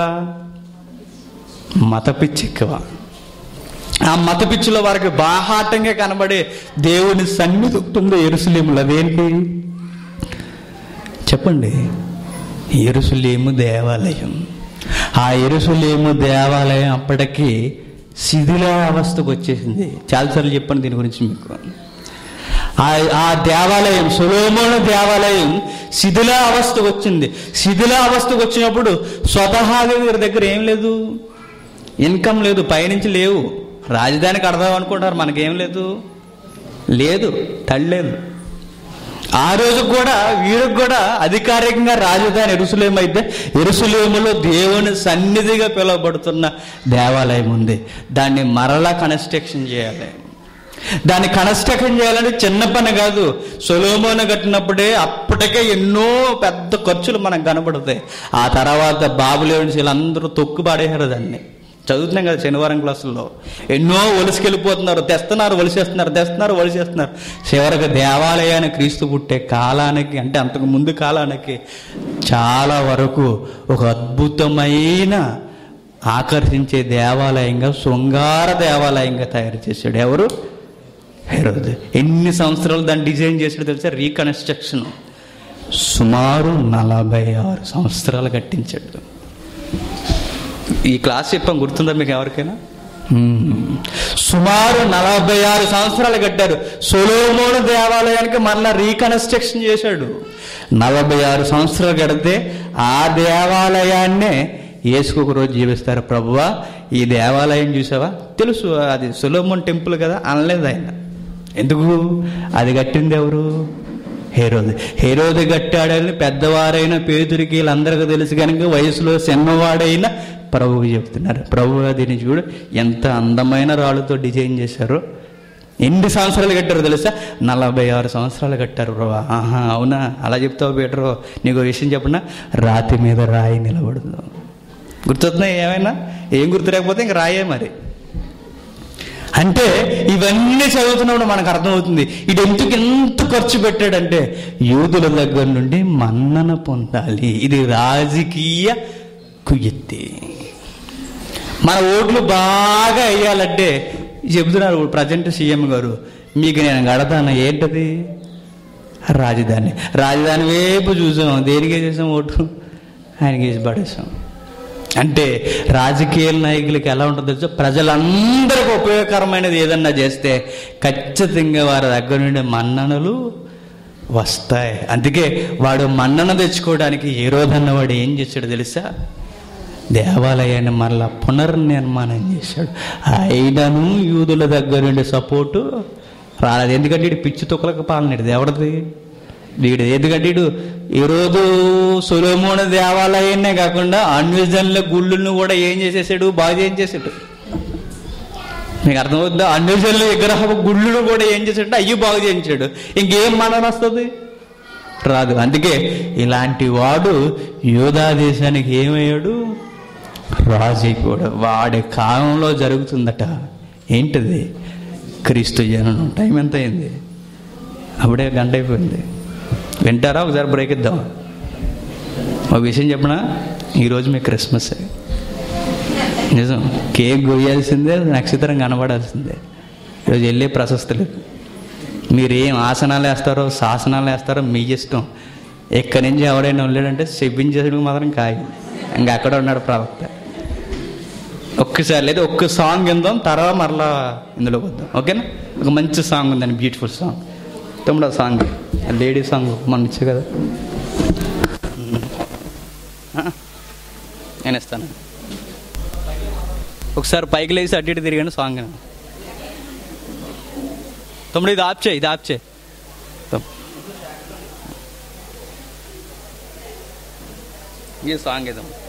మత పిచ్చి ఎక్కువ ఆ మత పిచ్చిలో వారికి బాహాటంగా కనబడే దేవుని సన్నిధి ఉంటుందో ఎరుసలేములు అదేంటి చెప్పండి ఎరుసలేము దేవాలయం ఆ ఎరుసలేము దేవాలయం అప్పటికి శిథిల అవస్థకు వచ్చేసింది చాలాసార్లు చెప్పాను దీని గురించి మీకు ఆ ఆ దేవాలయం సులోమోను దేవాలయం శిథిల అవస్థకు వచ్చింది శిథిల అవస్థకు వచ్చినప్పుడు స్వతహాగా వీరి దగ్గర ఏం లేదు ఇన్కమ్ లేదు పైనుంచి లేవు రాజధాని కడదాం అనుకుంటారు మనకేం లేదు లేదు తళ్ళలేదు ఆ రోజు కూడా వీరికి కూడా అధికారికంగా రాజధాని ఎరుసలేం అయితే ఎరుసలేములో దేవుని సన్నిధిగా పిలువబడుతున్న దేవాలయం ఉంది దాన్ని మరలా కన్స్ట్రక్షన్ చేయాలి దాన్ని కన్స్ట్రక్షన్ చేయాలంటే చిన్న పని కాదు సొలోమోను కట్టినప్పుడే అప్పటికే ఎన్నో పెద్ద ఖర్చులు మనకు కనబడతాయి ఆ తర్వాత బాబులేని వీళ్ళందరూ తొక్కు పడేశారు దాన్ని చదువుతున్నాం కదా శనివారం క్లాసుల్లో ఎన్నో ఒలిసుకెళ్ళిపోతున్నారు తెస్తున్నారు ఒలిసేస్తున్నారు తెస్తున్నారు ఒలిసేస్తున్నారు చివరికి దేవాలయాన్ని క్రీస్తు పుట్టే కాలానికి అంటే అంతకు ముందు కాలానికి చాలా వరకు ఒక అద్భుతమైన ఆకర్షించే దేవాలయంగా శృంగార దేవాలయంగా తయారు చేశాడు ఎవరు హెరోద్ ఎన్ని సంవత్సరాలు దాన్ని డిజైన్ చేసాడు తెలుసా రీకన్స్ట్రక్షన్ సుమారు నలభై ఆరు సంవత్సరాలు కట్టించాడు ఈ క్లాస్ చెప్పాం గుర్తుందా మీకు ఎవరికైనా మ్మ్. సుమారు నలభై ఆరు సంవత్సరాలు కట్టారు సొలోమోను దేవాలయానికి మళ్ళా రీకన్స్ట్రక్షన్ చేశాడు నలభై ఆరు సంవత్సరాలు కడితే ఆ దేవాలయాన్నే ఏసుకొక రోజు జీవిస్తారు ప్రభువా ఈ దేవాలయం చూసావా తెలుసు అది సొలోమోన్ టెంపుల్ కదా అనలేదు ఆయన ఎందుకు అది కట్టింది ఎవరు హేరోది హేరోది కట్టాడని పెద్దవారైన పేతురికి వీళ్ళందరికీ తెలుసు కనుక వయసులో చిన్నవాడైన ప్రభువుకి చెప్తున్నారు ప్రభు దీన్ని చూడు ఎంత అందమైన రాళ్ళతో డిజైన్ చేశారో ఎన్ని సంవత్సరాలు కట్టారు తెలుసా నలభై ఆరు సంవత్సరాలు కట్టారు ప్రభా ఆహా అవునా అలా చెప్తావు పీటరు నీకు ఓ విషయం చెప్పనా రాతి మీద రాయి నిలబడదు గుర్తొస్తున్నాయి ఏమైనా ఏం గుర్తు లేకపోతే ఇంక రాయే మరి అంటే ఇవన్నీ చదువుతున్నప్పుడు మనకు అర్థమవుతుంది ఇది ఎందుకు ఎంత ఖర్చు పెట్టాడంటే యూదుల దగ్గర నుండి మన్నన పొందాలి ఇది రాజకీయ కుయెత్తి మన ఓట్లు బాగా వేయాలంటే చెబుతున్నారు ప్రజెంట్ సీఎం గారు మీకు నేను కడతాను ఏంటది రాజధాని రాజధాని వైపు చూసాం దేనికి చేసాం ఓటు ఆయనకి వేసి పడేసాం అంటే రాజకీయ నాయకులకి ఎలా ఉంటుందో తెలుసా ప్రజలందరికీ ఉపయోగకరమైనది ఏదన్నా చేస్తే ఖచ్చితంగా వారి దగ్గర నుండి మన్ననలు వస్తాయి అందుకే వాడు మన్నన తెచ్చుకోవడానికి ఏ రోజన్న వాడు ఏం చేశాడు తెలుసా దేవాలయాన్ని మరలా పునర్నిర్మాణం చేశాడు అయినను యూదుల దగ్గర నుండి సపోర్టు రాలేదు ఎందుకంటే ఇటు పిచ్చి తొక్కలకు పాలనేడు ఎవరిది వీడు ఎందుకంటే ఇటు ఈరోజు సులోమోన దేవాలయాన్నే కాకుండా అన్యజనుల గుళ్ళను కూడా ఏం చేసేసాడు బాగా ఏం చేసాడు మీకు అర్థమవుతుందా అన్యజనుల విగ్రహ గుళ్ళను కూడా ఏం చేసాడు అయ్యి బాగు చేయించాడు ఇంకేం మనన వస్తుంది రాదు అందుకే ఇలాంటి వాడు యోధా దేశానికి ఏమయ్యాడు రాజు అయిపోయాడు వాడి కాలంలో జరుగుతుందట ఏంటిది క్రీస్తు జననం టైం ఎంత అయింది అప్పుడే గంట అయిపోయింది వింటారా ఒకసారి బ్రేక్ ఇద్దాం ఒక విషయం చెప్పనా ఈరోజు మీ క్రిస్మస్ నిజం కేక్ గొయ్యాల్సిందే నక్షత్రం కనబడాల్సిందే ఈరోజు వెళ్ళే ప్రశస్తి లేదు మీరు ఏం ఆసనాలు వేస్తారో శాసనాలు వేస్తారో మీ ఇష్టం ఎక్కడి నుంచి ఎవడైనా వెళ్ళాడంటే చెప్పించేసరికి మాత్రం కాయి ఇంకా అక్కడ ఉన్నాడు ప్రవక్త ఒక్కసారి లేదా ఒక్క సాంగ్ విందాం తర్వాత మరలా ఇందులోకి వద్దాం ఓకేనా ఒక మంచి సాంగ్ ఉందండి బ్యూటిఫుల్ సాంగ్ తమ్ముడు ఆ సాంగ్ లేడీ సాంగ్ మన ఇచ్చే కదా ఆ, నేను ఇస్తాను ఒకసారి పైకి లేచి అటు ఇటు తిరిగాను సాంగ్ తమ్ముడు ఇది ఆప్ చేయి ఇది ఆప్ చేయి తమ్. ఈ సాంగ్ ఇద్దాం